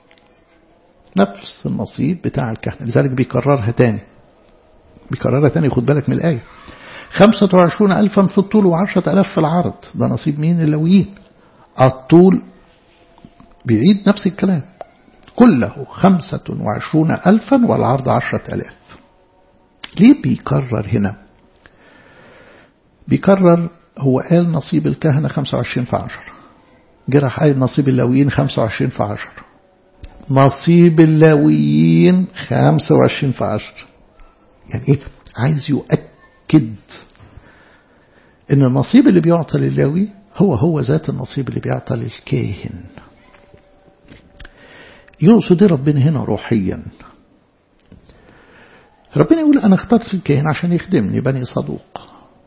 نفس النصيب بتاع الكهنة لذلك بيكررها تاني بيكررها تاني خد بالك من الآية خمسة وعشرون ألفا في الطول وعشرة ألاف في العرض ده نصيب مين اللويين الطول بيعيد نفس الكلام كله خمسة وعشرون ألفا والعرض عشرة ألاف ليه بيكرر هنا بيكرر هو قال نصيب الكهنة خمسة وعشرين في عشر جرح قال نصيب اللويين خمسة وعشرين في عشر نصيب اللاويين 25 في 10 يعني ايه عايز يؤكد ان النصيب اللي بيعطى للاوي هو هو ذات النصيب اللي بيعطى للكاهن يقصد ربنا هنا روحيا ربنا يقول انا اخترت الكاهن عشان يخدمني بني صدوق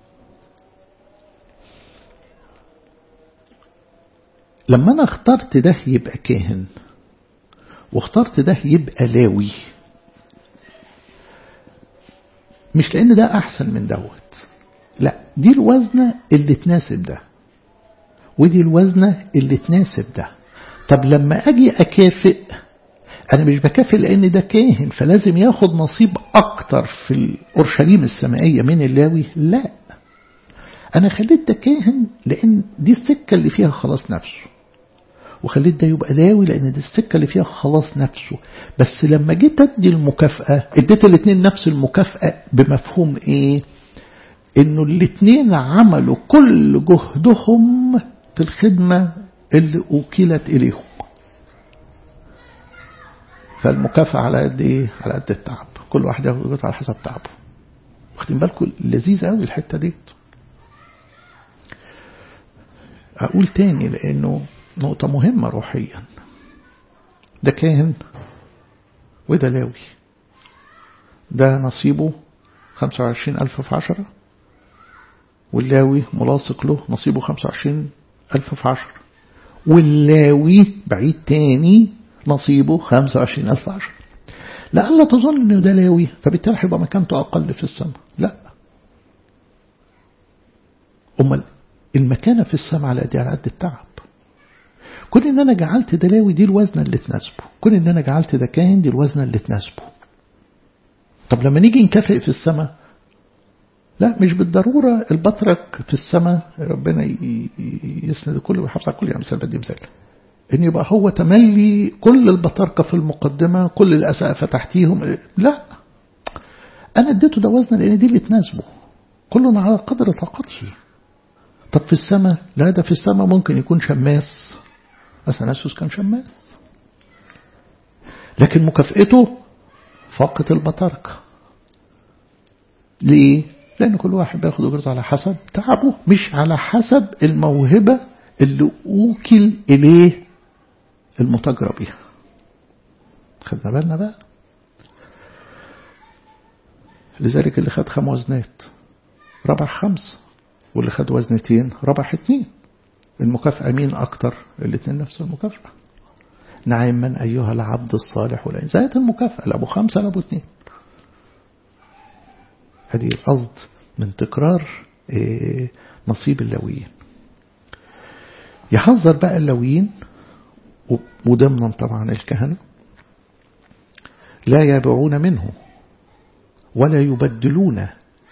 لما انا اخترت ده يبقى كاهن واخترت ده يبقى لاوي مش لأن ده أحسن من دوت لا دي الوزنة اللي تناسب ده ودي الوزنة اللي تناسب ده طب لما أجي أكافئ أنا مش بكافئ لأن ده كاهن فلازم ياخد نصيب أكتر في الأورشليم السمائية من اللاوي لا أنا خليت ده كاهن لأن دي السكة اللي فيها خلاص نفسه وخليت ده يبقى لاوي لأن دي السكة اللي فيها خلاص نفسه بس لما جيت أدي المكافأة اديت الاثنين نفس المكافأة بمفهوم إيه إنه الاثنين عملوا كل جهدهم في الخدمة اللي أوكلت إليهم فالمكافأة على قد إيه؟ على قد التعب كل واحد ياخد على حسب تعبه واخدين بالكم لذيذ قوي الحتة دي أقول تاني لأنه نقطة مهمة روحيا ده كاهن وده لاوي ده نصيبه خمسة وعشرين ألف في عشرة واللاوي ملاصق له نصيبه خمسة وعشرين ألف في عشرة واللاوي بعيد تاني نصيبه خمسة وعشرين ألف في عشرة لألا تظن أنه ده لاوي فبالتالي هيبقى مكانته أقل في السماء لا أمال المكانة في السماء على قد على قد التعب كون ان انا جعلت ده لاوي دي الوزنة اللي تناسبه كون ان انا جعلت ده كاهن دي الوزنة اللي تناسبه طب لما نيجي نكافئ في السماء لا مش بالضرورة البطرك في السماء ربنا يسند كل ويحافظ على كل يعني مثال بدي مثال ان يبقى هو تملي كل البطاركة في المقدمة كل الأسقفة تحتيهم لا أنا اديته ده وزن لأن دي اللي تناسبه كلنا على قدر طاقته طب في السماء لا ده في السماء ممكن يكون شماس أثناسوس كان شماس لكن مكافئته فاقت البطاركة ليه؟ لأن كل واحد بياخد أجرته على حسب تعبه مش على حسب الموهبة اللي أوكل إليه المتجرى بيها خدنا بالنا بقى لذلك اللي خد خم وزنات ربح خمسة واللي خد وزنتين ربح اتنين المكافأة مين أكتر الاثنين نفس المكافأة نعم من أيها العبد الصالح ولا زائد المكافأة لأبو خمسة لأبو اثنين هذه القصد من تكرار إيه نصيب اللويين يحذر بقى اللويين وضمنا طبعا الكهنة لا يبيعون منه ولا يبدلون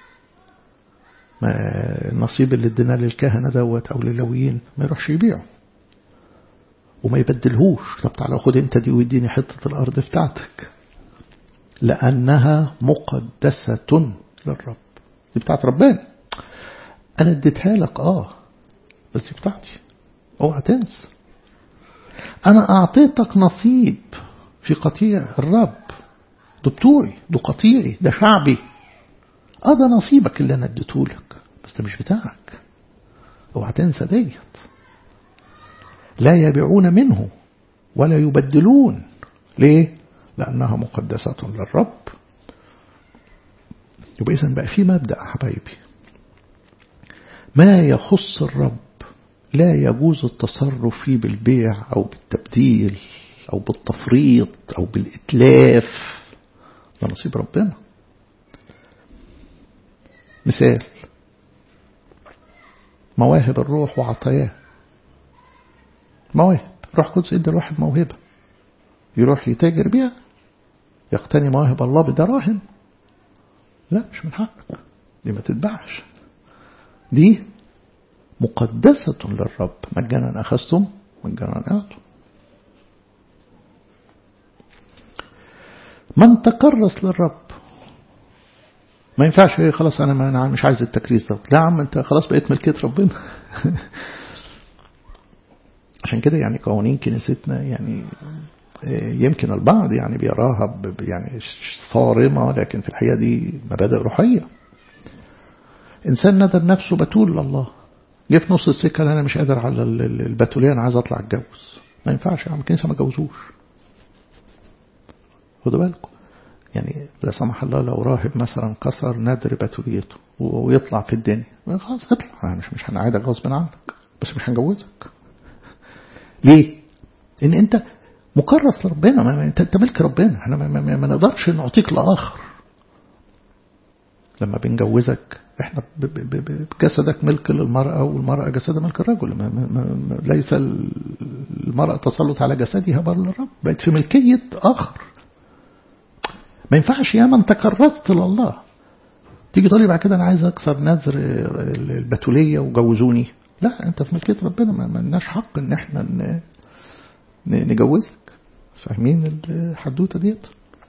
ما النصيب اللي اديناه للكهنة دوت أو للويين ما يروحش يبيعه وما يبدلهوش طب تعالى خد انت دي ويديني حتة الأرض بتاعتك لأنها مقدسة للرب دي بتاعت ربنا أنا اديتها لك آه بس دي بتاعتي اوعى تنسى أنا أعطيتك نصيب في قطيع الرب ده بتوعي ده قطيعي ده شعبي اه ده نصيبك اللي انا اديتهولك بس ده مش بتاعك اوعى تنسى ديت لا يبيعون منه ولا يبدلون ليه لانها مقدسة للرب يبقى اذا بقى في مبدأ حبايبي ما يخص الرب لا يجوز التصرف فيه بالبيع أو بالتبديل أو بالتفريط أو بالإتلاف ده نصيب ربنا مثال مواهب الروح وعطاياه مواهب روح قدس ادى الواحد موهبة يروح يتاجر بيها يقتني مواهب الله بدراهم لا مش من حقك دي ما تتباعش دي مقدسة للرب مجانا أخذتم مجانا أعطوا من تكرس للرب ما ينفعش ايه خلاص انا ما مش عايز التكريس ده لا عم انت خلاص بقيت ملكيه ربنا عشان كده يعني قوانين كنيستنا يعني يمكن البعض يعني بيراها يعني صارمة لكن في الحقيقة دي مبادئ روحية إنسان ندر نفسه بتول لله جه في نص السكة أنا مش قادر على البتولية أنا عايز أطلع أتجوز ما ينفعش يا عم الكنيسة ما جوزوش خدوا بالكم يعني لا سمح الله لو راهب مثلا كسر ندر بتوليته ويطلع في الدنيا خلاص اطلع مش مش هنعادك غصب عنك بس مش هنجوزك ليه؟ ان انت مكرس لربنا ما انت انت ملك ربنا احنا ما, ما, ما نقدرش نعطيك لاخر لما بنجوزك احنا بجسدك ملك للمرأة والمرأة جسدها ملك الرجل ما ما ليس المرأة تسلط على جسدها بل للرب بقت في ملكية آخر ما ينفعش يا من تكرست لله تيجي تقول لي بعد كده انا عايز اكسر نذر البتوليه وجوزوني لا انت في ملكيه ربنا ما لناش حق ان احنا نجوزك فاهمين الحدوته ديت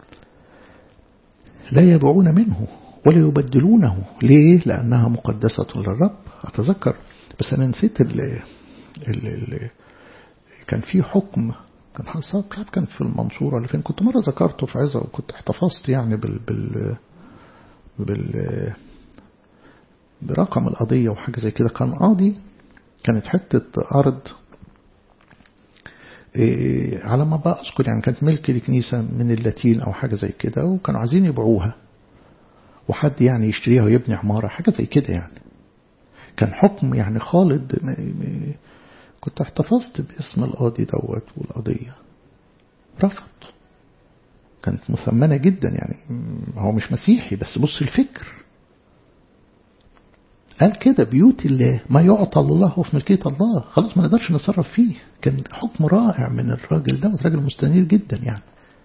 لا يبيعون منه ولا يبدلونه ليه لانها مقدسه للرب اتذكر بس انا نسيت ال ال ال كان في حكم كان حصل كان في المنصوره اللي فين كنت مره ذكرته في عزه وكنت احتفظت يعني بال بال بال برقم القضية وحاجة زي كده كان قاضي كانت حتة أرض إيه على ما بقى أذكر يعني كانت ملك لكنيسة من اللاتين أو حاجة زي كده وكانوا عايزين يبيعوها وحد يعني يشتريها ويبني عمارة حاجة زي كده يعني كان حكم يعني خالد كنت احتفظت باسم القاضي دوت والقضية رفض كانت مثمنة جدا يعني هو مش مسيحي بس بص الفكر قال كده بيوت الله ما يعطى الله في ملكية الله خلاص ما نقدرش نتصرف فيه كان حكم رائع من الراجل ده راجل مستنير جدا يعني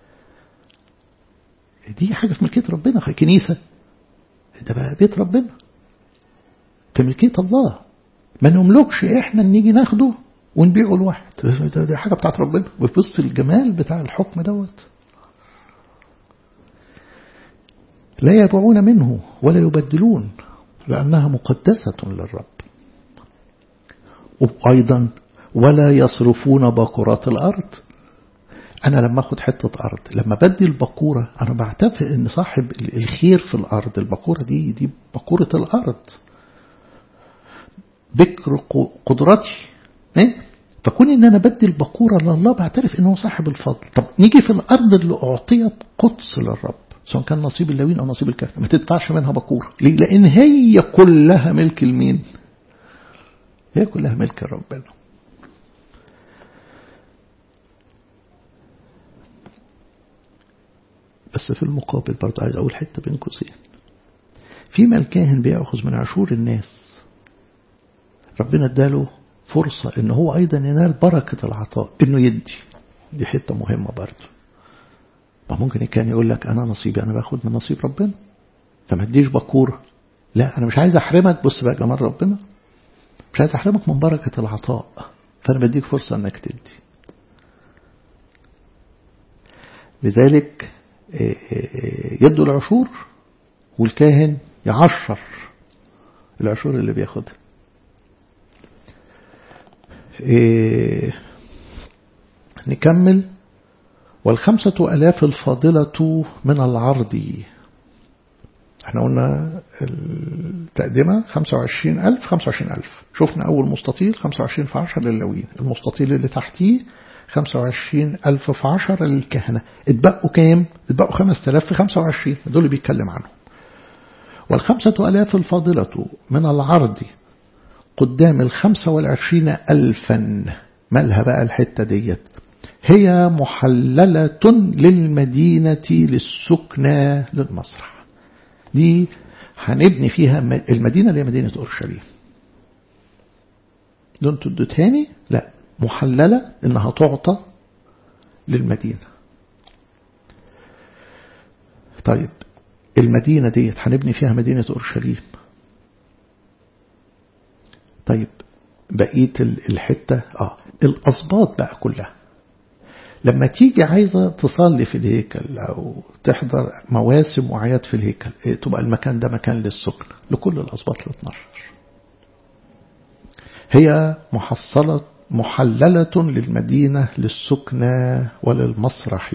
دي حاجة في ملكية ربنا في كنيسة ده بقى بيت ربنا في ملكية الله ما نملكش احنا نيجي ناخده ونبيعه لواحد ده, ده حاجة بتاعت ربنا وبص الجمال بتاع الحكم دوت لا يبيعون منه ولا يبدلون لأنها مقدسة للرب وأيضا ولا يصرفون باكورات الأرض أنا لما أخد حتة أرض لما بدي البكورة أنا بعتبر إن صاحب الخير في الأرض البكورة دي دي بكورة الأرض بكر قدرتي إيه؟ فكون إن أنا بدي البكورة لله بعترف إنه صاحب الفضل طب نيجي في الأرض اللي أعطيت قدس للرب سواء كان نصيب اللاوين أو نصيب الكهنة ما تدفعش منها بكورة ليه؟ لأن هي كلها ملك المين هي كلها ملك ربنا بس في المقابل برضه عايز أقول حتة بين قوسين فيما الكاهن بيأخذ من عشور الناس ربنا اداله فرصة ان هو ايضا ينال بركة العطاء انه يدي دي حتة مهمة برضه ما ممكن كان يقول لك انا نصيبي انا باخد من نصيب ربنا فما اديش بكورة لا انا مش عايز احرمك بص بقى جمال ربنا مش عايز احرمك من بركة العطاء فانا بديك فرصة انك تدي لذلك يدوا العشور والكاهن يعشر العشور اللي بياخدها إيه نكمل والخمسة ألاف الفاضلة من العرض احنا قلنا التقدمة خمسة وعشرين ألف خمسة وعشرين ألف شفنا أول مستطيل خمسة وعشرين في عشر للوين المستطيل اللي تحتيه خمسة وعشرين ألف في عشر للكهنة اتبقوا كام؟ اتبقوا خمسة ألاف في خمسة وعشرين دول اللي بيتكلم عنهم والخمسة ألاف الفاضلة من العرض قدام الخمسة والعشرين ألفا مالها بقى الحتة ديت هي محللة للمدينة للسكنى للمسرح دي هنبني فيها المدينة اللي هي مدينة أورشليم دون تدو تاني لا محللة إنها تعطى للمدينة طيب المدينة ديت هنبني فيها مدينة أورشليم طيب بقية الحتة آه الأسباط بقى كلها لما تيجي عايزة تصلي في الهيكل أو تحضر مواسم وعياد في الهيكل تبقى المكان ده مكان للسكن لكل الأسباط ال 12 هي محصلة محللة للمدينة للسكنى وللمسرح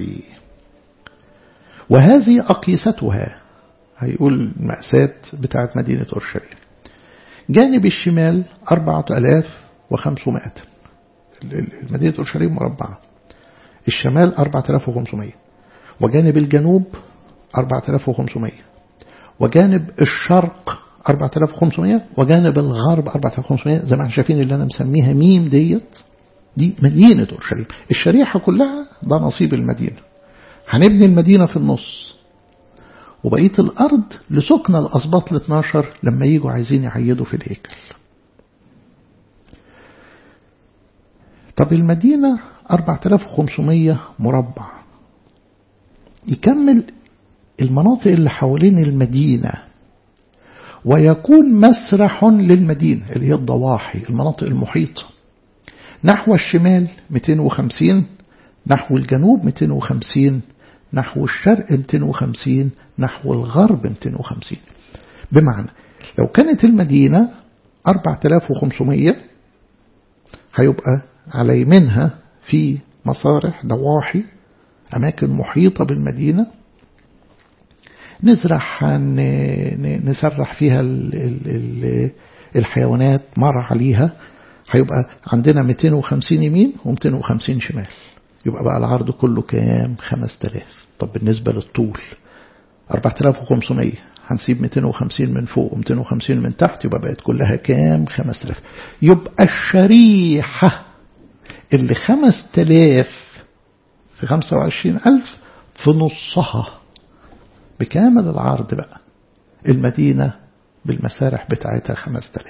وهذه أقيستها هيقول المأساة بتاعت مدينة أورشليم جانب الشمال أربعة ألاف وخمسمائة مدينة أورشليم مربعة الشمال أربعة ألاف وخمسمائة وجانب الجنوب أربعة ألاف وخمسمائة وجانب الشرق أربعة ألاف وخمسمائة وجانب الغرب أربعة ألاف وخمسمائة زي ما احنا شايفين اللي أنا مسميها ميم ديت دي مدينة أورشليم الشريحة كلها ده نصيب المدينة هنبني المدينة في النص وبقية الأرض لسكن الأسباط ال 12 لما يجوا عايزين يعيدوا في الهيكل طب المدينة 4500 مربع يكمل المناطق اللي حوالين المدينة ويكون مسرح للمدينة اللي هي الضواحي المناطق المحيطة نحو الشمال 250 نحو الجنوب 250 نحو الشرق 250 نحو الغرب 250 بمعنى لو كانت المدينة 4500 هيبقى على يمينها في مصارح ضواحي أماكن محيطة بالمدينة نزرع نسرح فيها الحيوانات مر عليها هيبقى عندنا 250 يمين و250 شمال يبقى بقى العرض كله كام 5000 طب بالنسبة للطول 4500 هنسيب 250 من فوق و250 من تحت يبقى بقت كلها كام 5000 يبقى الشريحة اللي 5000 في 25000 في نصها بكامل العرض بقى المدينة بالمسارح بتاعتها 5000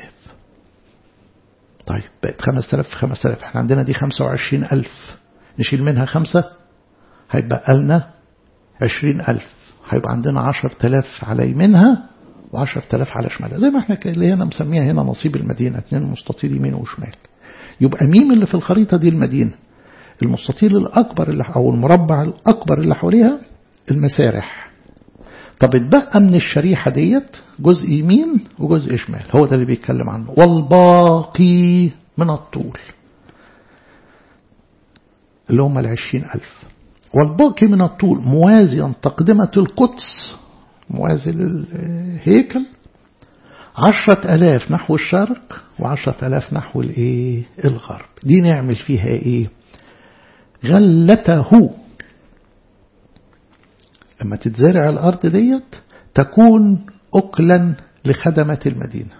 طيب بقت 5000 في 5000 احنا عندنا دي 25000 نشيل منها خمسة هيبقى لنا 20000 هيبقى عندنا 10000 على يمينها و10000 على شمالها زي ما احنا اللي هنا مسميها هنا نصيب المدينة اتنين مستطيل يمين وشمال يبقى ميم اللي في الخريطة دي المدينة المستطيل الأكبر اللي أو المربع الأكبر اللي حواليها المسارح طب اتبقى من الشريحة ديت جزء يمين وجزء شمال هو ده اللي بيتكلم عنه والباقي من الطول اللي هم العشرين ألف والباقي من الطول موازيا تقدمة القدس موازي للهيكل عشرة ألاف نحو الشرق وعشرة ألاف نحو الإيه الغرب دي نعمل فيها إيه غلته لما تتزرع الأرض ديت تكون أكلا لخدمة المدينة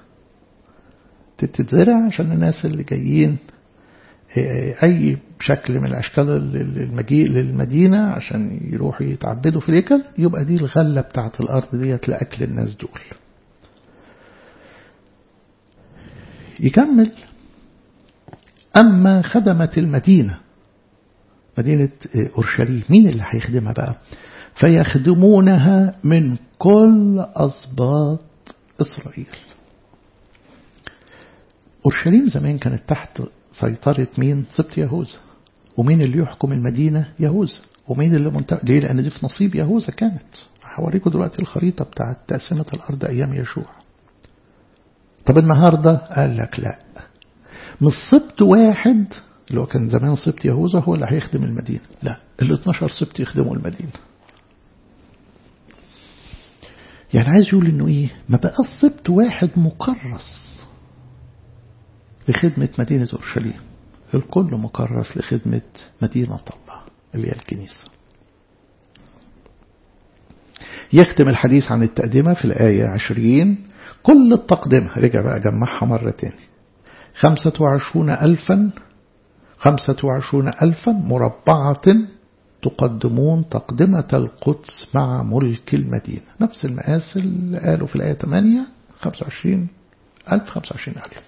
تتزرع عشان الناس اللي جايين أي شكل من الأشكال المجيء للمدينة عشان يروحوا يتعبدوا في الهيكل يبقى دي الغلة بتاعت الأرض ديت لأكل الناس دول يكمل أما خدمة المدينة مدينة أورشليم مين اللي هيخدمها بقى فيخدمونها من كل أسباط إسرائيل أورشليم زمان كانت تحت سيطرة مين سبط يهوذا ومين اللي يحكم المدينة يهوذا ومين اللي منتهى ليه لأن دي في نصيب يهوذا كانت هوريكم دلوقتي الخريطة بتاعت تقسيمة الأرض أيام يشوع طب النهاردة قال لك لا من سبط واحد اللي هو كان زمان سبط يهوذا هو اللي هيخدم المدينة لا ال 12 سبط يخدموا المدينة يعني عايز يقول انه ايه ما بقى السبط واحد مكرس لخدمة مدينة أورشليم الكل مكرس لخدمة مدينة الله اللي هي الكنيسة يختم الحديث عن التقدمة في الآية عشرين كل التقدمة رجع بقى جمعها مرة تاني خمسة وعشرون ألفا خمسة وعشرون ألفا مربعة تقدمون تقدمة القدس مع ملك المدينة نفس المقاس اللي قالوا في الآية 8 25 ألف 25 ألف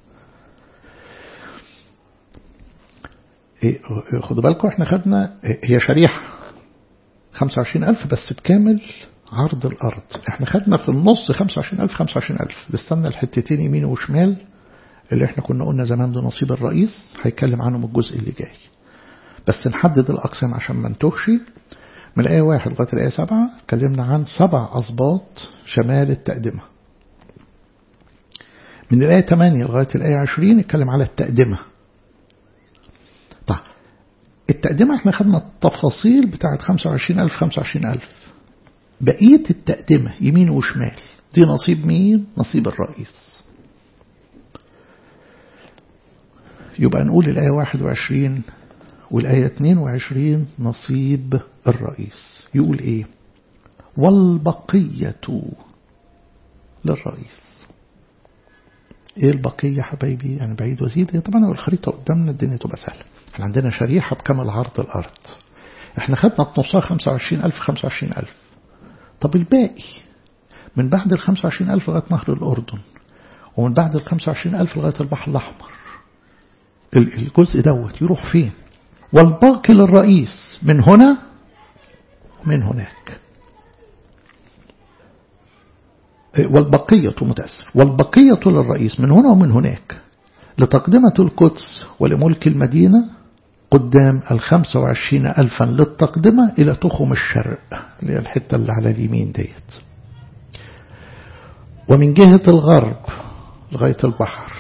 إيه خدوا بالكم احنا خدنا هي شريحة 25 ألف بس بكامل عرض الأرض احنا خدنا في النص 25 ألف 25 ألف استنى الحتتين يمين وشمال اللي احنا كنا قلنا زمان ده نصيب الرئيس هيتكلم عنهم الجزء اللي جاي بس نحدد الأقسام عشان ما نتوهش من الآية واحد لغاية الآية سبعة اتكلمنا عن سبع أسباط شمال التقدمة من الآية 8 لغاية الآية 20 اتكلم على التقدمة طيب التقدمة احنا خدنا التفاصيل بتاعت 25000 25000 بقية التقدمة يمين وشمال دي نصيب مين؟ نصيب الرئيس يبقى نقول الآية 21 والآية 22 نصيب الرئيس يقول إيه والبقية للرئيس إيه البقية حبايبي أنا بعيد وزيد طبعا لو الخريطة قدامنا الدنيا تبقى سهلة احنا عندنا شريحة بكامل عرض الأرض احنا خدنا بنصها 25000 25000 طب الباقي من بعد ال 25 ألف لغاية نهر الأردن ومن بعد ال 25 ألف لغاية البحر الأحمر الجزء دوت يروح فين والباقي للرئيس من هنا ومن هناك والبقية متأسف والبقية للرئيس من هنا ومن هناك لتقدمة القدس ولملك المدينة قدام الخمسة وعشرين ألفا للتقدمة إلى تخم الشرق اللي هي الحتة اللي على اليمين ديت ومن جهة الغرب لغاية البحر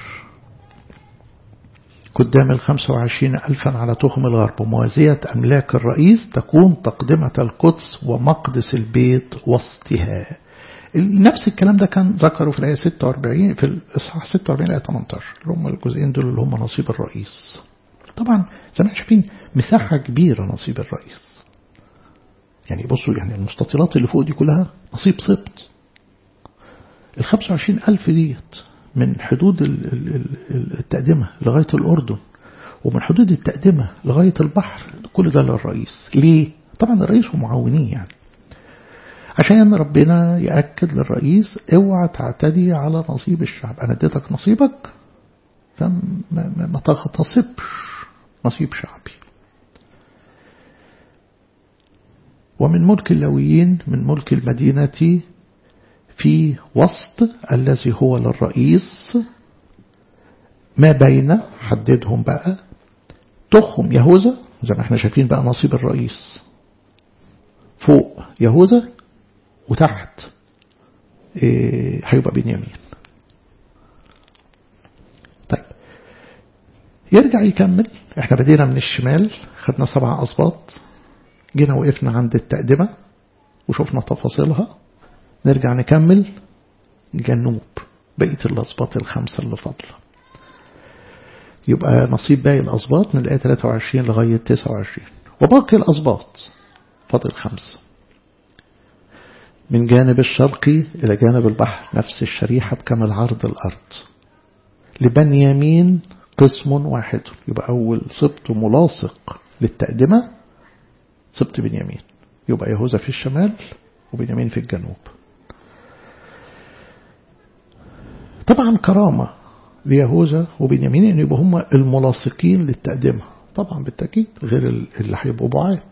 قدام الخمسة وعشرين ألفا على تخم الغرب وموازية أملاك الرئيس تكون تقدمة القدس ومقدس البيت وسطها نفس الكلام ده كان ذكره في الآية 46 في الإصحاح 46 الآية 18 اللي هم الجزئين دول اللي هم نصيب الرئيس طبعا زي ما احنا شايفين مساحة كبيرة نصيب الرئيس يعني بصوا يعني المستطيلات اللي فوق دي كلها نصيب سبط ال 25 ألف ديت من حدود التقدمة لغاية الأردن ومن حدود التقدمة لغاية البحر كل ده للرئيس ليه؟ طبعا الرئيس ومعاونيه يعني عشان ربنا يأكد للرئيس اوعى تعتدي على نصيب الشعب أنا اديتك نصيبك فما ما تغتصبش نصيب شعبي ومن ملك اللويين من ملك المدينة في وسط الذي هو للرئيس ما بين حددهم بقى تخم يهوذا زي ما احنا شايفين بقى نصيب الرئيس فوق يهوذا وتحت ايه هيبقى بنيامين طيب يرجع يكمل احنا بدينا من الشمال خدنا سبع أسباط جينا وقفنا عند التقدمة وشفنا تفاصيلها نرجع نكمل جنوب بقية الأسباط الخمسة اللي فاضلة يبقى نصيب باقي الأسباط من الآية 23 لغاية 29 وباقي الأسباط فاضل خمسة من جانب الشرقي إلى جانب البحر نفس الشريحة بكامل عرض الأرض لبنيامين قسم واحد يبقى أول سبط ملاصق للتقدمة سبط بنيامين يبقى يهوذا في الشمال وبنيامين في الجنوب طبعا كرامة ليهوذا وبنيامين ان يبقوا هم الملاصقين للتقدمة طبعا بالتأكيد غير اللي هيبقوا بعاد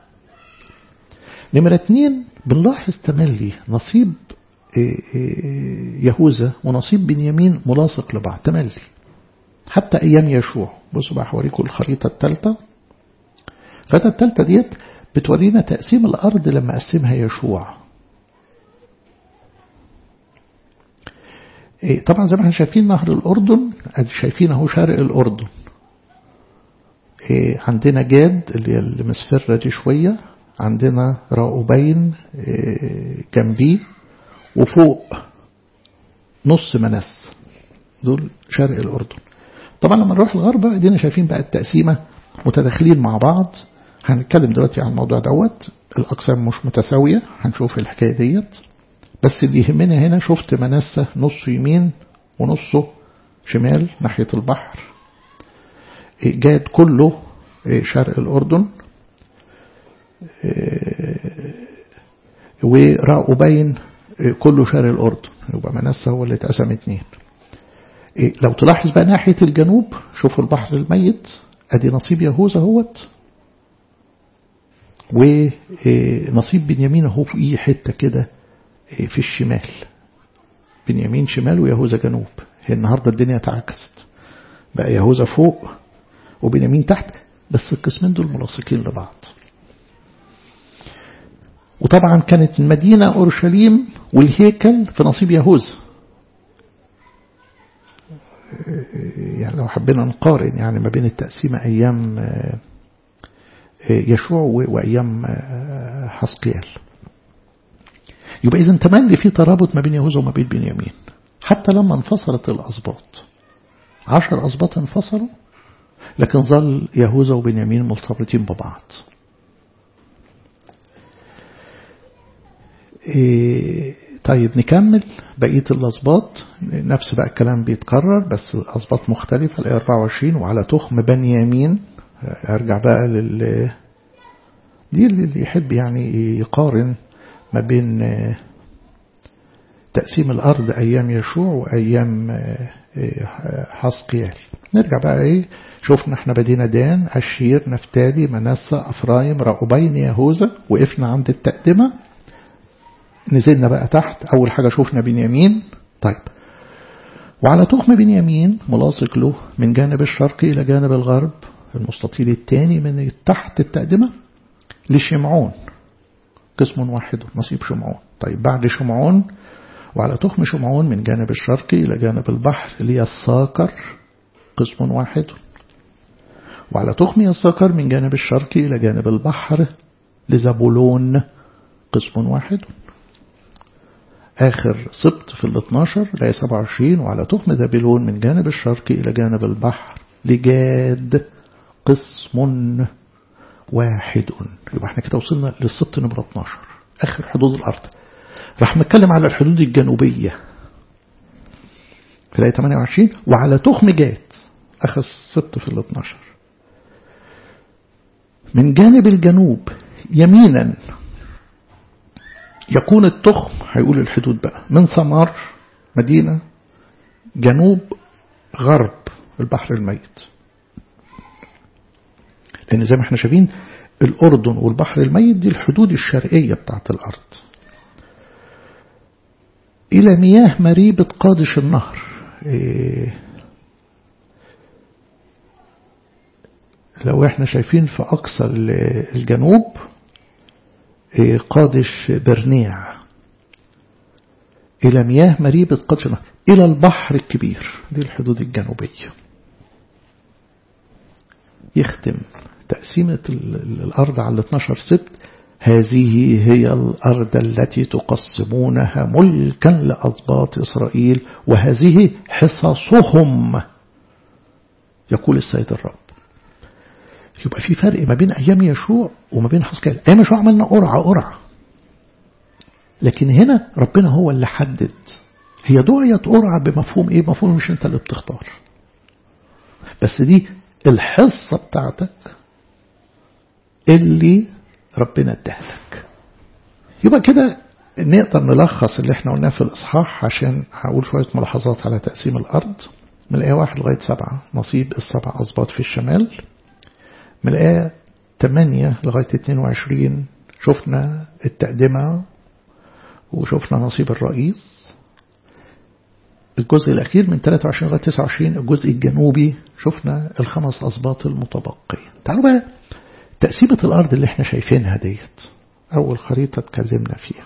نمرة اتنين بنلاحظ تملي نصيب يهوذا ونصيب بنيامين ملاصق لبعض تملي حتى أيام يشوع بصوا بقى هوريكم الخريطة الثالثة الخريطة الثالثة ديت بتورينا تقسيم الأرض لما قسمها يشوع طبعا زي ما احنا شايفين نهر الأردن شايفين اهو شرق الأردن عندنا جاد اللي هي المسفرة دي شوية عندنا راؤوبين جنبيه وفوق نص منس دول شرق الأردن طبعا لما نروح الغرب ادينا شايفين بقى التقسيمة متداخلين مع بعض هنتكلم دلوقتي عن الموضوع دوت الأقسام مش متساوية هنشوف الحكاية ديت بس اللي يهمنا هنا شفت منسة نص يمين ونصه شمال ناحية البحر جاد كله شرق الأردن وراؤوبين كله شرق الأردن يبقى منسة هو اللي اتقسم اتنين لو تلاحظ بقى ناحية الجنوب شوفوا البحر الميت ادي نصيب يهوذا اهوت ونصيب بنيامين اهو في اي حتة كده في الشمال بنيامين شمال ويهوذا جنوب هي النهاردة الدنيا تعكست بقى يهوذا فوق وبنيامين تحت بس القسمين دول ملاصقين لبعض وطبعا كانت المدينة أورشليم والهيكل في نصيب يهوذا يعني لو حبينا نقارن يعني ما بين التقسيمة أيام يشوع وأيام حسقيال يبقى إذا تملي في ترابط ما بين يهوذا وما بين بنيامين حتى لما انفصلت الأسباط عشر أسباط انفصلوا لكن ظل يهوذا وبنيامين مرتبطين ببعض إيه طيب نكمل بقية الأسباط نفس بقى الكلام بيتكرر بس الأسباط مختلفة الآية 24 وعلى تخم بنيامين أرجع بقى لل دي اللي يحب يعني يقارن ما بين تقسيم الأرض أيام يشوع وأيام حسقيال نرجع بقى إيه شفنا احنا بدينا دان أشير نفتالي منسى أفرايم رأوبين يهوذا وقفنا عند التقدمة نزلنا بقى تحت أول حاجة شفنا بنيامين طيب وعلى تخم بنيامين ملاصق له من جانب الشرقي إلى جانب الغرب المستطيل الثاني من تحت التقدمة لشمعون قسم واحد نصيب شمعون طيب بعد شمعون وعلى تخم شمعون من جانب الشرقي إلى جانب البحر ليساكر قسم واحد وعلى تخم يساكر من جانب الشرقي إلى جانب البحر لزبولون قسم واحد آخر سبط في ال 12 لا 27 وعلى تخم زبولون من جانب الشرقي إلى جانب البحر لجاد قسم واحد يبقى احنا كده وصلنا للسبط نمرة 12 آخر حدود الأرض راح نتكلم على الحدود الجنوبية في الآية 28 وعلى تخم جات أخذ السبط في ال 12 من جانب الجنوب يمينا يكون التخم هيقول الحدود بقى من ثمار مدينة جنوب غرب البحر الميت لأن زي ما احنا شايفين الأردن والبحر الميت دي الحدود الشرقية بتاعت الأرض إلى مياه مريبة قادش النهر إيه لو احنا شايفين في أقصى الجنوب إيه قادش برنيع إلى مياه مريبة قادش النهر إلى البحر الكبير دي الحدود الجنوبية يختم تقسيمة الأرض على 12 سبت هذه هي الأرض التي تقسمونها ملكا لأضباط إسرائيل وهذه حصصهم يقول السيد الرب يبقى في فرق ما بين أيام يشوع وما بين حسكال أيام يشوع عملنا قرعة قرعة لكن هنا ربنا هو اللي حدد هي دعية قرعة بمفهوم إيه مفهوم مش أنت اللي بتختار بس دي الحصة بتاعتك اللي ربنا اداها يبقى كده نقدر نلخص اللي احنا قلناه في الإصحاح عشان هقول شوية ملاحظات على تقسيم الأرض من الآية واحد لغاية سبعة نصيب السبع أسباط في الشمال من الآية 8 لغاية 22 شفنا التقدمة وشفنا نصيب الرئيس الجزء الأخير من 23 لغاية 29 الجزء الجنوبي شفنا الخمس أسباط المتبقية تعالوا بقى تقسيمة الأرض اللي احنا شايفينها ديت أول خريطة اتكلمنا فيها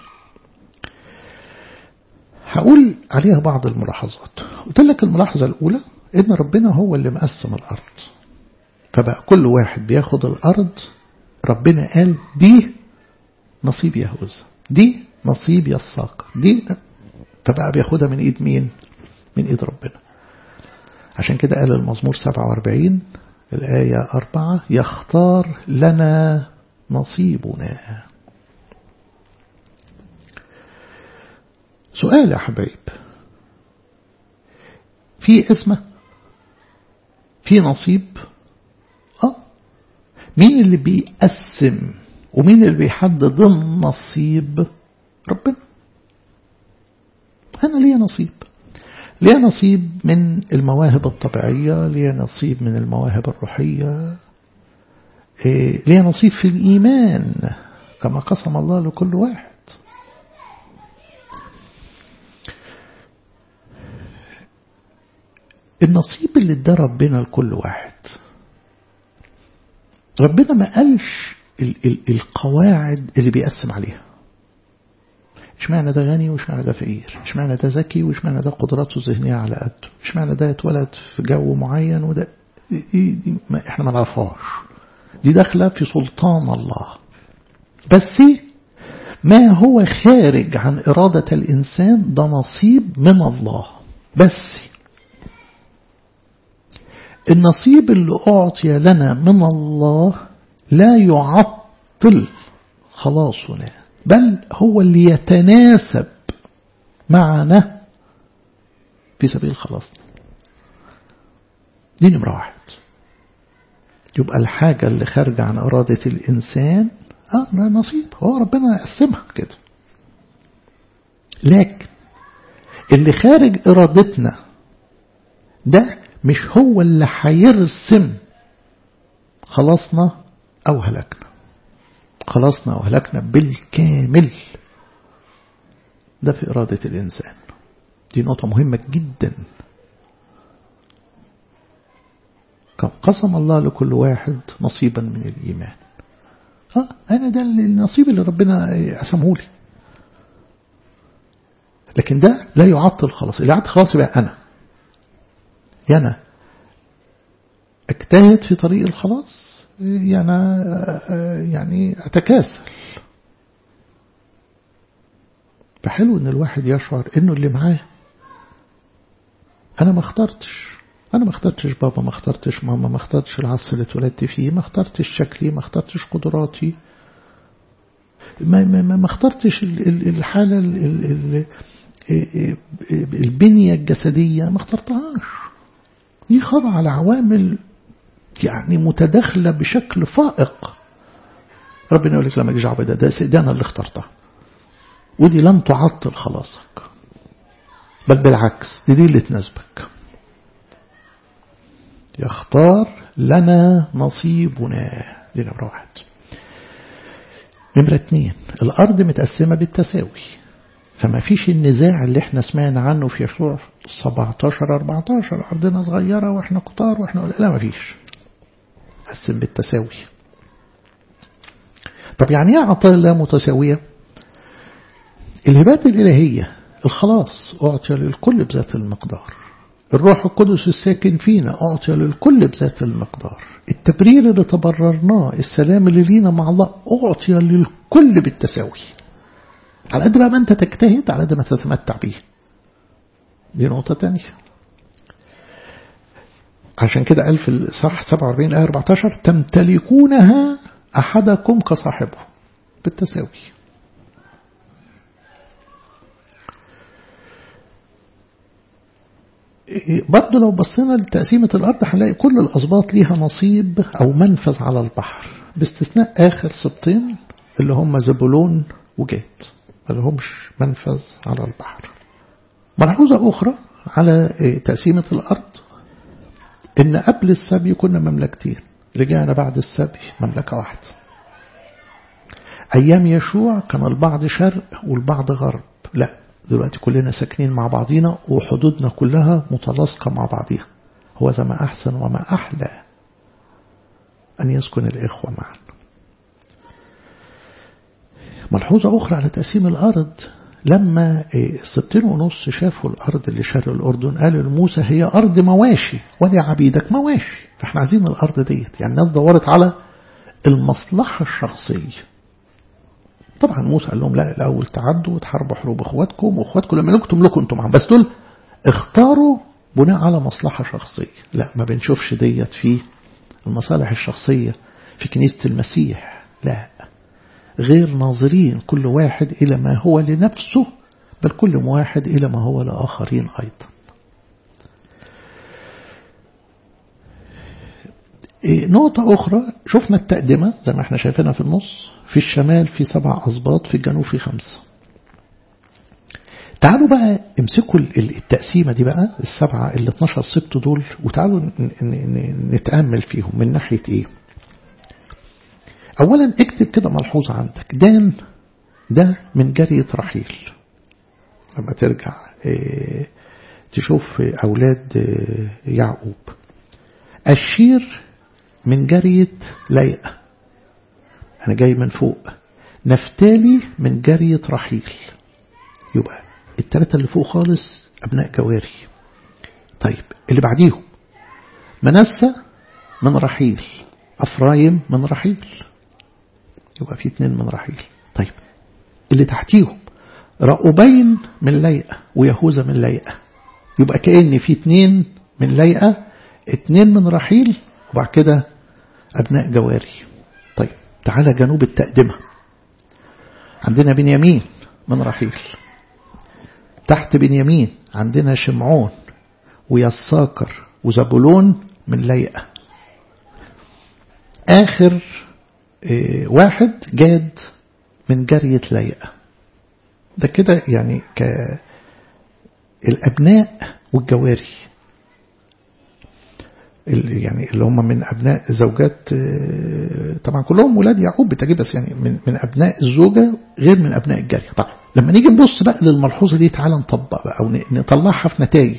هقول عليها بعض الملاحظات قلت لك الملاحظة الأولى إن ربنا هو اللي مقسم الأرض فبقى كل واحد بياخد الأرض ربنا قال دي نصيب يهوذا دي نصيب يساق دي فبقى بياخدها من إيد مين من إيد ربنا عشان كده قال المزمور 47 الآية أربعة يختار لنا نصيبنا سؤال يا حبايب في اسمه في نصيب اه مين اللي بيقسم ومين اللي بيحدد النصيب ربنا أنا ليا نصيب ليا نصيب من المواهب الطبيعية ليا نصيب من المواهب الروحية ليا نصيب في الإيمان كما قسم الله لكل واحد النصيب اللي ادى ربنا لكل واحد ربنا ما قالش ال ال القواعد اللي بيقسم عليها اشمعنى ده غني واشمعنى ده فقير اشمعنى ده ذكي واشمعنى ده قدراته الذهنية على قده اشمعنى ده اتولد في جو معين وده دي دي ما احنا ما نعرفهاش دي داخلة في سلطان الله بس ما هو خارج عن إرادة الإنسان ده نصيب من الله بس النصيب اللي أعطي لنا من الله لا يعطل خلاصنا بل هو اللي يتناسب معنا في سبيل خلاصنا دي نمرة واحد يبقى الحاجة اللي خارجة عن إرادة الإنسان آه نصيب هو ربنا يقسمها كده لكن اللي خارج إرادتنا ده مش هو اللي هيرسم خلصنا أو هلكنا خلصنا أو هلكنا بالكامل ده في إرادة الإنسان دي نقطة مهمة جدا قسم الله لكل واحد نصيبا من الإيمان آه أنا ده النصيب اللي ربنا قسمه لي لكن ده لا يعطل خلاص اللي يعطل خلاص يبقى أنا يا أنا اجتهد في طريق الخلاص يعني يعني أتكاسل فحلو ان الواحد يشعر انه اللي معاه انا ما اخترتش انا ما اخترتش بابا ما اخترتش ماما ما اخترتش العصر اللي اتولدت فيه ما اخترتش شكلي ما اخترتش قدراتي ما ما ما اخترتش الحالة البنية الجسدية ما اخترتهاش دي خاضعة لعوامل يعني متداخلة بشكل فائق ربنا يقول لك لما تجي عبد ده ده انا اللي اخترتها ودي لن تعطل خلاصك بل بالعكس دي دي اللي تناسبك يختار لنا نصيبنا دي نمرة واحد نمرة اتنين الأرض متقسمة بالتساوي فما فيش النزاع اللي احنا سمعنا عنه في يشوع 17 14 أرضنا صغيرة واحنا كتار واحنا لا ما فيش قسم بالتساوي طب يعني ايه عطايا الله متساوية الهبات الإلهية الخلاص أعطي للكل بذات المقدار الروح القدس الساكن فينا أعطي للكل بذات المقدار التبرير اللي تبررناه السلام اللي لينا مع الله أعطي للكل بالتساوي على قد ما أنت تجتهد على قد ما تتمتع به دي نقطة تانية عشان كده قال في الصح 47 آية 14 تمتلكونها أحدكم كصاحبه بالتساوي برضه لو بصينا لتقسيمة الأرض هنلاقي كل الأسباط ليها نصيب أو منفذ على البحر باستثناء آخر سبطين اللي هم زبولون وجاد ما لهمش منفذ على البحر ملحوظة أخرى على تقسيمة الأرض إن قبل السبي كنا مملكتين رجعنا بعد السبي مملكة واحدة أيام يشوع كان البعض شرق والبعض غرب لا دلوقتي كلنا ساكنين مع بعضينا وحدودنا كلها متلاصقة مع بعضيها هو ذا ما أحسن وما أحلى أن يسكن الإخوة معا ملحوظة أخرى على تقسيم الأرض لما الستين ونص شافوا الأرض اللي شرق الأردن قالوا لموسى هي أرض مواشي ولعبيدك مواشي فاحنا عايزين الأرض ديت يعني الناس دورت على المصلحة الشخصية طبعا موسى قال لهم لا الأول تعدوا وتحاربوا حروب اخواتكم واخواتكم لما لكم تملكوا انتم معهم بس دول اختاروا بناء على مصلحة شخصية لا ما بنشوفش ديت في المصالح الشخصية في كنيسة المسيح لا غير ناظرين كل واحد إلى ما هو لنفسه بل كل واحد إلى ما هو لآخرين أيضا نقطة أخرى شفنا التقدمة زي ما احنا شايفينها في النص في الشمال في سبع أسباط في الجنوب في خمسة تعالوا بقى امسكوا التقسيمة دي بقى السبعة ال 12 سبت دول وتعالوا نتأمل فيهم من ناحية ايه أولا اكتب كده ملحوظة عندك دان ده من جرية رحيل لما ترجع اه تشوف أولاد اه يعقوب الشير من جرية ليئة أنا جاي من فوق نفتالي من جرية رحيل يبقى التلاتة اللي فوق خالص أبناء جواري طيب اللي بعديهم منسى من رحيل أفرايم من رحيل يبقى في اتنين من رحيل طيب اللي تحتيهم رأوبين من ليئة ويهوذا من ليئة يبقى كأن في اتنين من ليئة اتنين من رحيل وبعد كده أبناء جواري طيب تعالى جنوب التقدمة عندنا بنيامين من رحيل تحت بنيامين عندنا شمعون ويساكر وزبولون من ليئة آخر واحد جاد من جرية ليئة ده كده يعني كالأبناء والجواري اللي يعني اللي هم من أبناء زوجات طبعا كلهم ولاد يعقوب بالتجيب بس يعني من, من أبناء الزوجة غير من أبناء الجارية طبعا لما نيجي نبص بقى للملحوظة دي تعالى نطبق بقى أو نطلعها في نتائج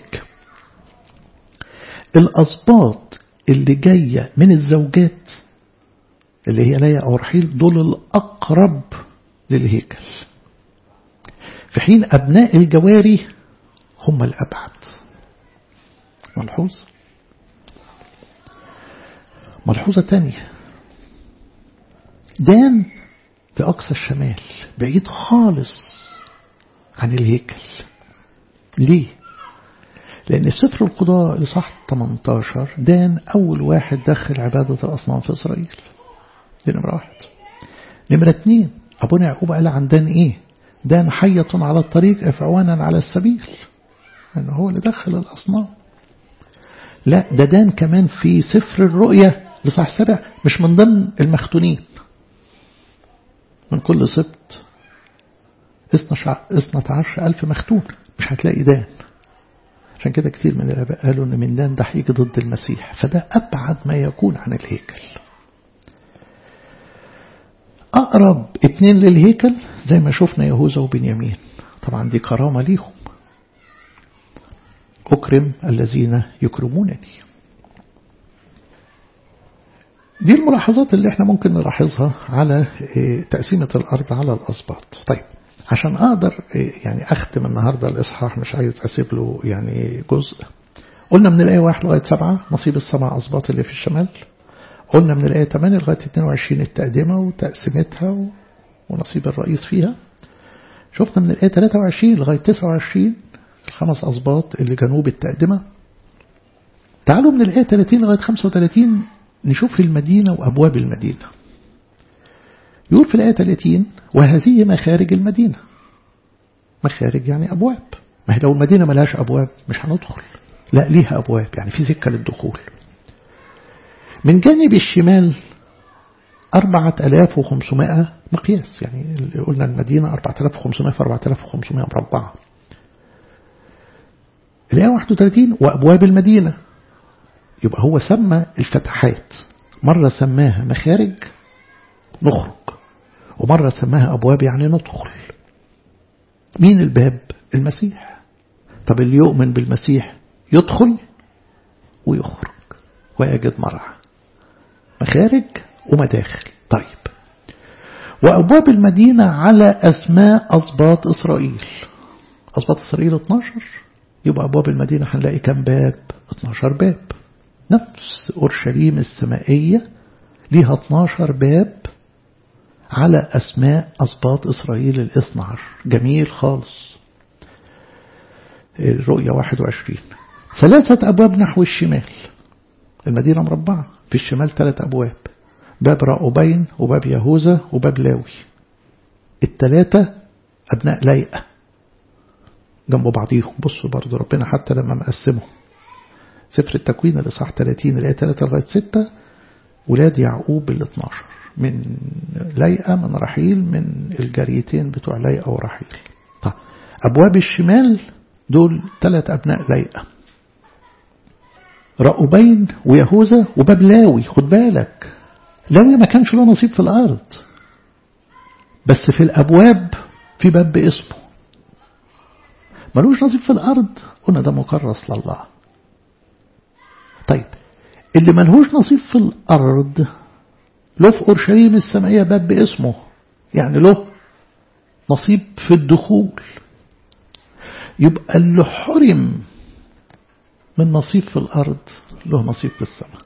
الأسباط اللي جاية من الزوجات اللي هي ليا أو رحيل دول الأقرب للهيكل في حين أبناء الجواري هم الأبعد ملحوظ ملحوظة تانية دان في أقصى الشمال بعيد خالص عن الهيكل ليه؟ لأن في سفر القضاء لصح 18 دان أول واحد دخل عبادة الأصنام في إسرائيل دي نمرة واحد نمرة اتنين أبونا يعقوب قال عن دان إيه دان حية على الطريق أفعوانا على السبيل لأنه هو اللي دخل الأصنام لا ده دان كمان في سفر الرؤية لصح سبع مش من ضمن المختونين من كل سبت اثنى عشر ألف مختون مش هتلاقي دان عشان كده كتير من الآباء قالوا إن من دان ده هيجي ضد المسيح فده أبعد ما يكون عن الهيكل أقرب اتنين للهيكل زي ما شفنا يهوذا وبنيامين طبعا دي كرامة ليهم أكرم الذين يكرمونني دي الملاحظات اللي احنا ممكن نلاحظها على تقسيمة الأرض على الأسباط طيب عشان أقدر يعني أختم النهاردة الإصحاح مش عايز أسيب له يعني جزء قلنا من الآية 1 لغاية 7 نصيب السبع أسباط اللي في الشمال قلنا من الآية 8 لغاية 22 التقدمة وتقسيمتها ونصيب الرئيس فيها شفنا من الآية 23 لغاية 29 الخمس أسباط اللي جنوب التقدمة تعالوا من الآية 30 لغاية 35 نشوف المدينة وأبواب المدينة يقول في الآية 30 وهذه مخارج المدينة مخارج يعني أبواب ما هي لو المدينة ملهاش أبواب مش هندخل لا ليها أبواب يعني في سكة للدخول من جانب الشمال أربعة ألاف وخمسمائة مقياس يعني قلنا المدينة أربعة ألاف وخمسمائة في أربعة ألاف وخمسمائة مربعة الآية 31 وأبواب المدينة يبقى هو سمى الفتحات مرة سماها مخارج نخرج ومرة سماها أبواب يعني ندخل مين الباب المسيح طب اللي يؤمن بالمسيح يدخل ويخرج ويجد مرعى مخارج ومداخل طيب وأبواب المدينة على أسماء أسباط إسرائيل أسباط إسرائيل 12 يبقى أبواب المدينة هنلاقي كم باب 12 باب نفس أورشليم السمائية ليها 12 باب على أسماء أسباط إسرائيل الاثنى عشر جميل خالص الرؤية 21 ثلاثة أبواب نحو الشمال المدينة مربعة في الشمال ثلاث أبواب باب راؤوبين وباب يهوذا وباب لاوي الثلاثة أبناء لايقة جنب بعضيهم بصوا برضو ربنا حتى لما مقسمه سفر التكوين الإصحاح 30 الآية 3 لغاية 6 ولاد يعقوب ال 12 من ليئة من رحيل من الجريتين بتوع ليئة ورحيل طيب أبواب الشمال دول ثلاث أبناء ليئة رأوبين ويهوذا وباب لاوي خد بالك لاوي ما كانش له نصيب في الأرض بس في الأبواب في باب باسمه ملوش نصيب في الأرض قلنا ده مكرس لله طيب اللي ملهوش نصيب في الأرض له في أورشليم السمائية باب باسمه يعني له نصيب في الدخول يبقى اللي حرم من نصيب في الأرض له نصيب في السماء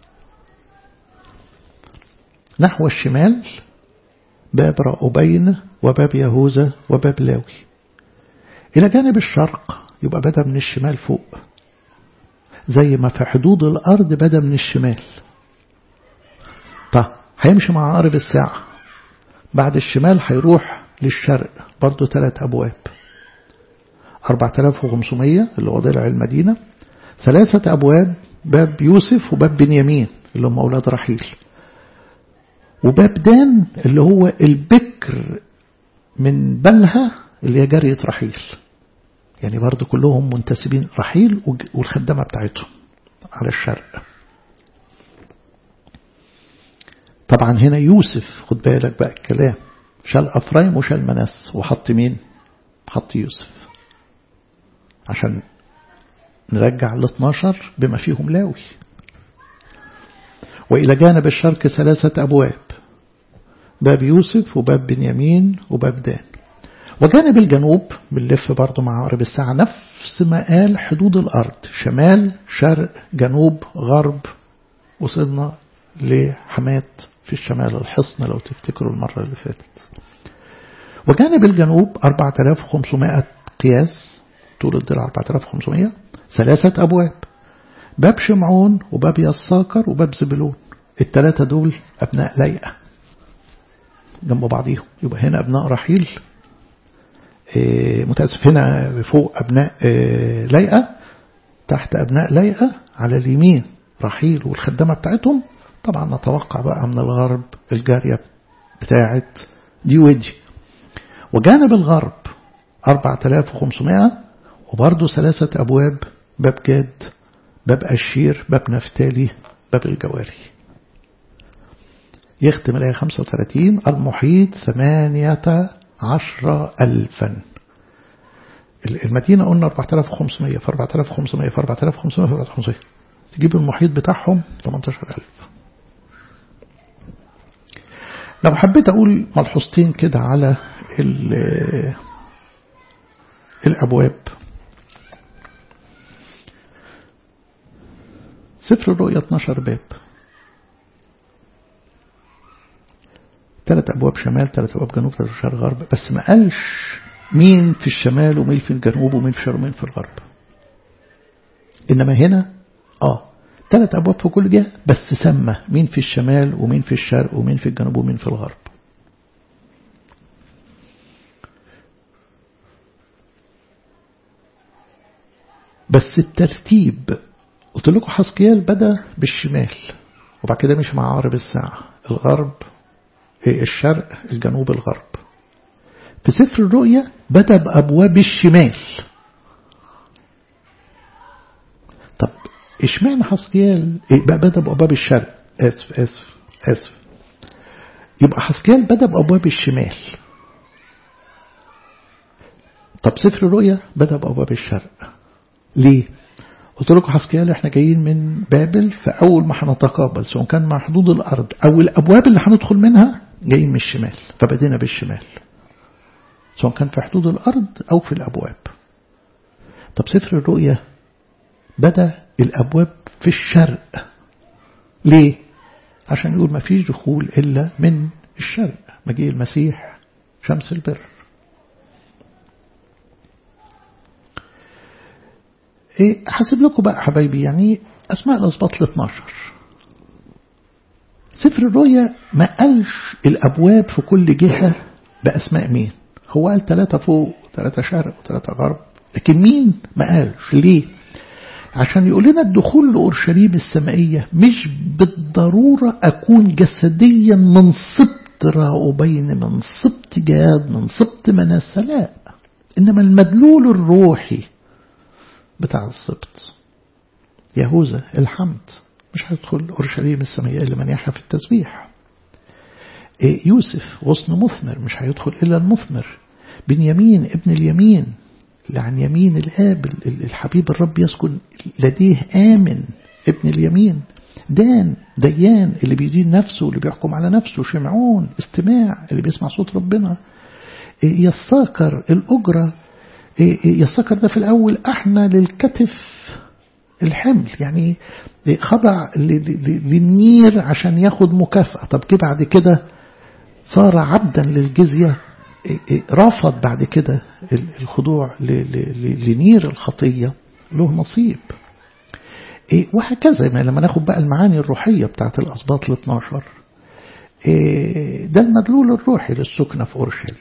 نحو الشمال باب رأوبين وباب يهوذا وباب لاوي إلى جانب الشرق يبقى بدأ من الشمال فوق زي ما في حدود الأرض بدأ من الشمال طيب هيمشي مع عقرب الساعة بعد الشمال هيروح للشرق برضو ثلاث أبواب 4500 اللي هو ضلع المدينة ثلاثة أبواب باب يوسف وباب بنيامين اللي هم أولاد رحيل وباب دان اللي هو البكر من بلها اللي هي جارية رحيل يعني برضو كلهم منتسبين رحيل والخدامة بتاعتهم على الشرق طبعا هنا يوسف خد بالك بقى الكلام شال أفرايم وشال مناس وحط مين حط يوسف عشان نرجع ال 12 بما فيهم لاوي وإلى جانب الشرق ثلاثة أبواب باب يوسف وباب بنيامين وباب دان وجانب الجنوب بنلف برضه مع عقرب الساعة نفس ما قال حدود الأرض شمال شرق جنوب غرب وصلنا لحمات في الشمال الحصن لو تفتكروا المرة اللي فاتت وجانب الجنوب 4500 قياس طول الضلع 4500 ثلاثة أبواب باب شمعون وباب يساكر وباب زبلون الثلاثة دول أبناء ليئة جنب بعضيهم يبقى هنا أبناء رحيل إيه متأسف هنا فوق أبناء إيه ليئة تحت أبناء ليئة على اليمين رحيل والخدامة بتاعتهم طبعا نتوقع بقى من الغرب الجارية بتاعت دي ودي وجانب الغرب 4500 وبرضه ثلاثة أبواب باب جاد باب أشير باب نفتالي باب الجواري يختم الآية 35 المحيط ثمانية عشر ألفا المدينة قلنا 4500 في 4500 في 4500 في 4500 تجيب المحيط بتاعهم 18000 لو حبيت أقول ملحوظتين كده على الأبواب سفر الرؤيا 12 باب ثلاث أبواب شمال ثلاث أبواب جنوب ثلاث شرق غرب بس ما قالش مين في الشمال ومين في الجنوب ومين في الشرق ومين في الغرب إنما هنا آه ثلاث أبواب في كل جهة بس سمى مين في الشمال ومين في الشرق ومين في الجنوب ومين في الغرب بس الترتيب قلت لكم حسقيال بدأ بالشمال وبعد كده مش مع عقرب الساعة الغرب الشرق الجنوب الغرب في سفر الرؤيا بدأ بأبواب الشمال طب اشمعنى حسقيال بقى بدأ بأبواب الشرق آسف آسف آسف يبقى حسقيال بدأ بأبواب الشمال طب سفر الرؤيا بدأ بأبواب الشرق ليه قلت لكم حسكيال احنا جايين من بابل فأول ما هنتقابل سواء كان مع حدود الأرض أو الأبواب اللي هندخل منها جايين من الشمال فبدينا بالشمال سواء كان في حدود الأرض أو في الأبواب طب سفر الرؤيا بدأ الأبواب في الشرق ليه؟ عشان يقول ما فيش دخول إلا من الشرق مجيء المسيح شمس البر ايه حاسب لكم بقى حبايبي يعني اسماء الاسباط ال 12 سفر الرؤيا ما قالش الابواب في كل جهه باسماء مين هو قال ثلاثه فوق ثلاثه شرق وثلاثه غرب لكن مين ما قالش ليه عشان يقول لنا الدخول لأورشليم السمائية مش بالضرورة أكون جسديا من سبط راؤوبين من سبط جاد من سبط مناسة لا إنما المدلول الروحي بتاع السبط يهوذا الحمد مش هيدخل أورشليم السمائية إلا من يحيا في التسبيح يوسف غصن مثمر مش هيدخل إلا المثمر بنيامين ابن اليمين اللي عن يمين الآب الحبيب الرب يسكن لديه آمن ابن اليمين دان ديان اللي بيدين نفسه اللي بيحكم على نفسه شمعون استماع اللي بيسمع صوت ربنا يساكر الأجرة يساكر ده في الأول أحنى للكتف الحمل يعني خضع للنير عشان ياخد مكافأة طب جه بعد كده صار عبدا للجزية رفض بعد كده الخضوع لنير الخطية له نصيب وهكذا ما لما ناخد بقى المعاني الروحية بتاعت الأسباط ال 12 ده المدلول الروحي للسكنة في أورشليم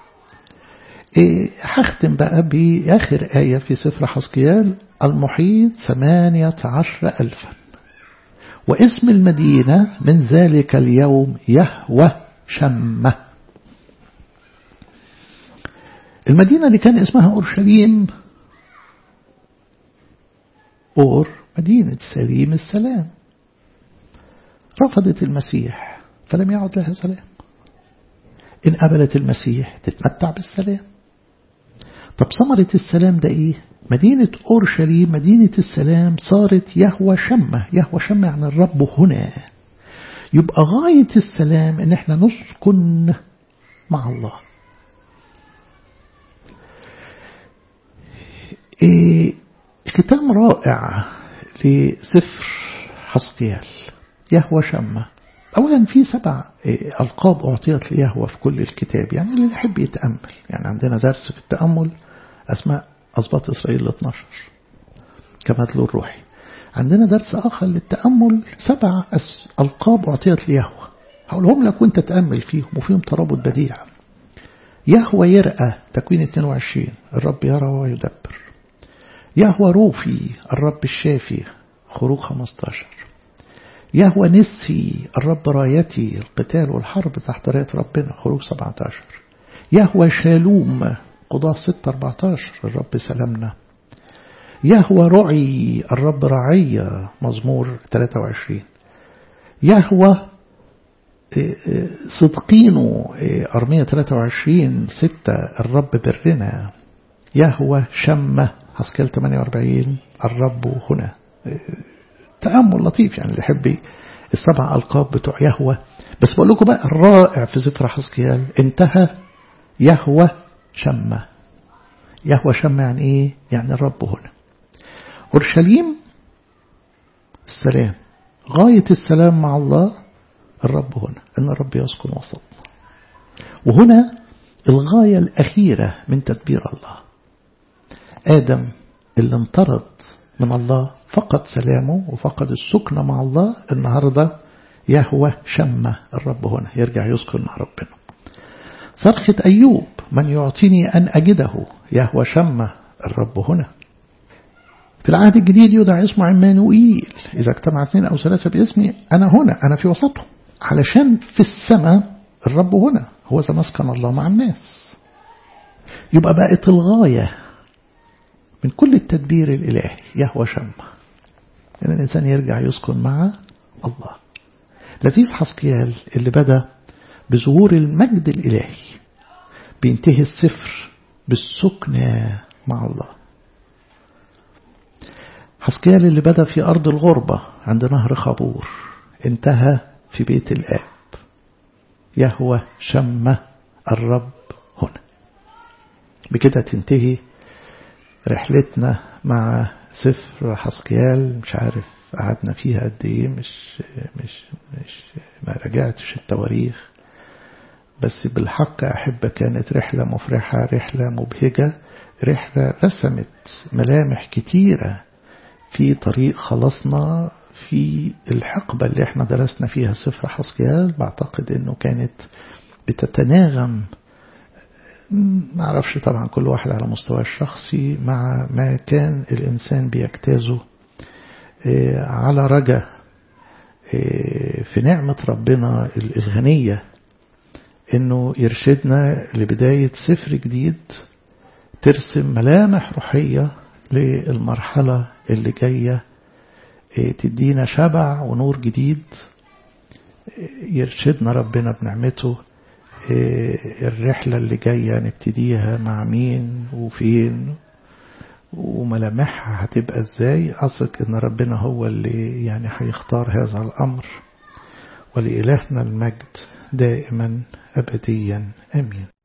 هختم بقى بآخر آية في سفر حسقيال المحيط ثمانية عشر ألفا واسم المدينة من ذلك اليوم يهوى شمه المدينة اللي كان اسمها أورشليم أور مدينة سليم السلام رفضت المسيح فلم يعد لها سلام إن قبلت المسيح تتمتع بالسلام طب ثمرة السلام ده إيه مدينة أورشليم مدينة السلام صارت يهوى شمة يهوى شمة يعني الرب هنا يبقى غاية السلام إن احنا نسكن مع الله إيه ختام رائع لسفر حسقيال يهوى شمة أولا في سبع ألقاب أعطيت ليهوى في كل الكتاب يعني اللي يحب يتأمل يعني عندنا درس في التأمل أسماء أسباط إسرائيل ال 12 كمثل الروحي عندنا درس آخر للتأمل سبع ألقاب أعطيت ليهوى هقولهم لك وانت تأمل فيهم وفيهم ترابط بديع يهوى يرأى تكوين 22 الرب يرى ويدبر يهوى روفي الرب الشافي خروج 15 يهوى نسي الرب رايتي القتال والحرب تحت راية ربنا خروج 17 يهوى شالوم قضاء 6 14 الرب سلامنا يهوى رعي الرب رعية مزمور 23 يهوى صدقينه أرمية 23 6 الرب برنا يهوى شمة حسكال 48 الرب هنا تأمل لطيف يعني اللي يحب السبع ألقاب بتوع يهوى بس بقول لكم بقى الرائع في سفر حسكيال انتهى يهوى شمة يهوى شمة يعني ايه يعني الرب هنا أورشليم السلام غاية السلام مع الله الرب هنا أن الرب يسكن وسطنا وهنا الغاية الأخيرة من تدبير الله آدم اللي انطرد من الله فقد سلامه وفقد السكن مع الله النهاردة يهوى شمة الرب هنا يرجع يسكن مع ربنا صرخة أيوب من يعطيني أن أجده يهوى شمة الرب هنا في العهد الجديد يدعى اسمه عمانوئيل إذا اجتمع اثنين أو ثلاثة باسمي أنا هنا أنا في وسطهم علشان في السماء الرب هنا هو إذا مسكن الله مع الناس يبقى بقت الغاية من كل التدبير الإلهي يهوى شمة أن يعني الإنسان يرجع يسكن مع الله لذيذ حسقيال اللي بدأ بظهور المجد الإلهي بينتهي السفر بالسكنة مع الله حسقيال اللي بدأ في أرض الغربة عند نهر خابور انتهى في بيت الآب يهوى شمة الرب هنا بكده تنتهي رحلتنا مع سفر حسقيال مش عارف قعدنا فيها قد ايه مش مش مش ما رجعتش التواريخ بس بالحق أحب كانت رحلة مفرحة رحلة مبهجة رحلة رسمت ملامح كتيرة في طريق خلصنا في الحقبة اللي احنا درسنا فيها سفر حسقيال بعتقد انه كانت بتتناغم ما اعرفش طبعا كل واحد على مستوى الشخصي مع ما كان الإنسان بيجتازه على رجا في نعمة ربنا الغنية انه يرشدنا لبداية سفر جديد ترسم ملامح روحية للمرحلة اللي جاية تدينا شبع ونور جديد يرشدنا ربنا بنعمته الرحلة اللي جاية نبتديها مع مين وفين وملامحها هتبقى ازاي أثق ان ربنا هو اللي يعني هيختار هذا الأمر ولإلهنا المجد دائما أبديا أمين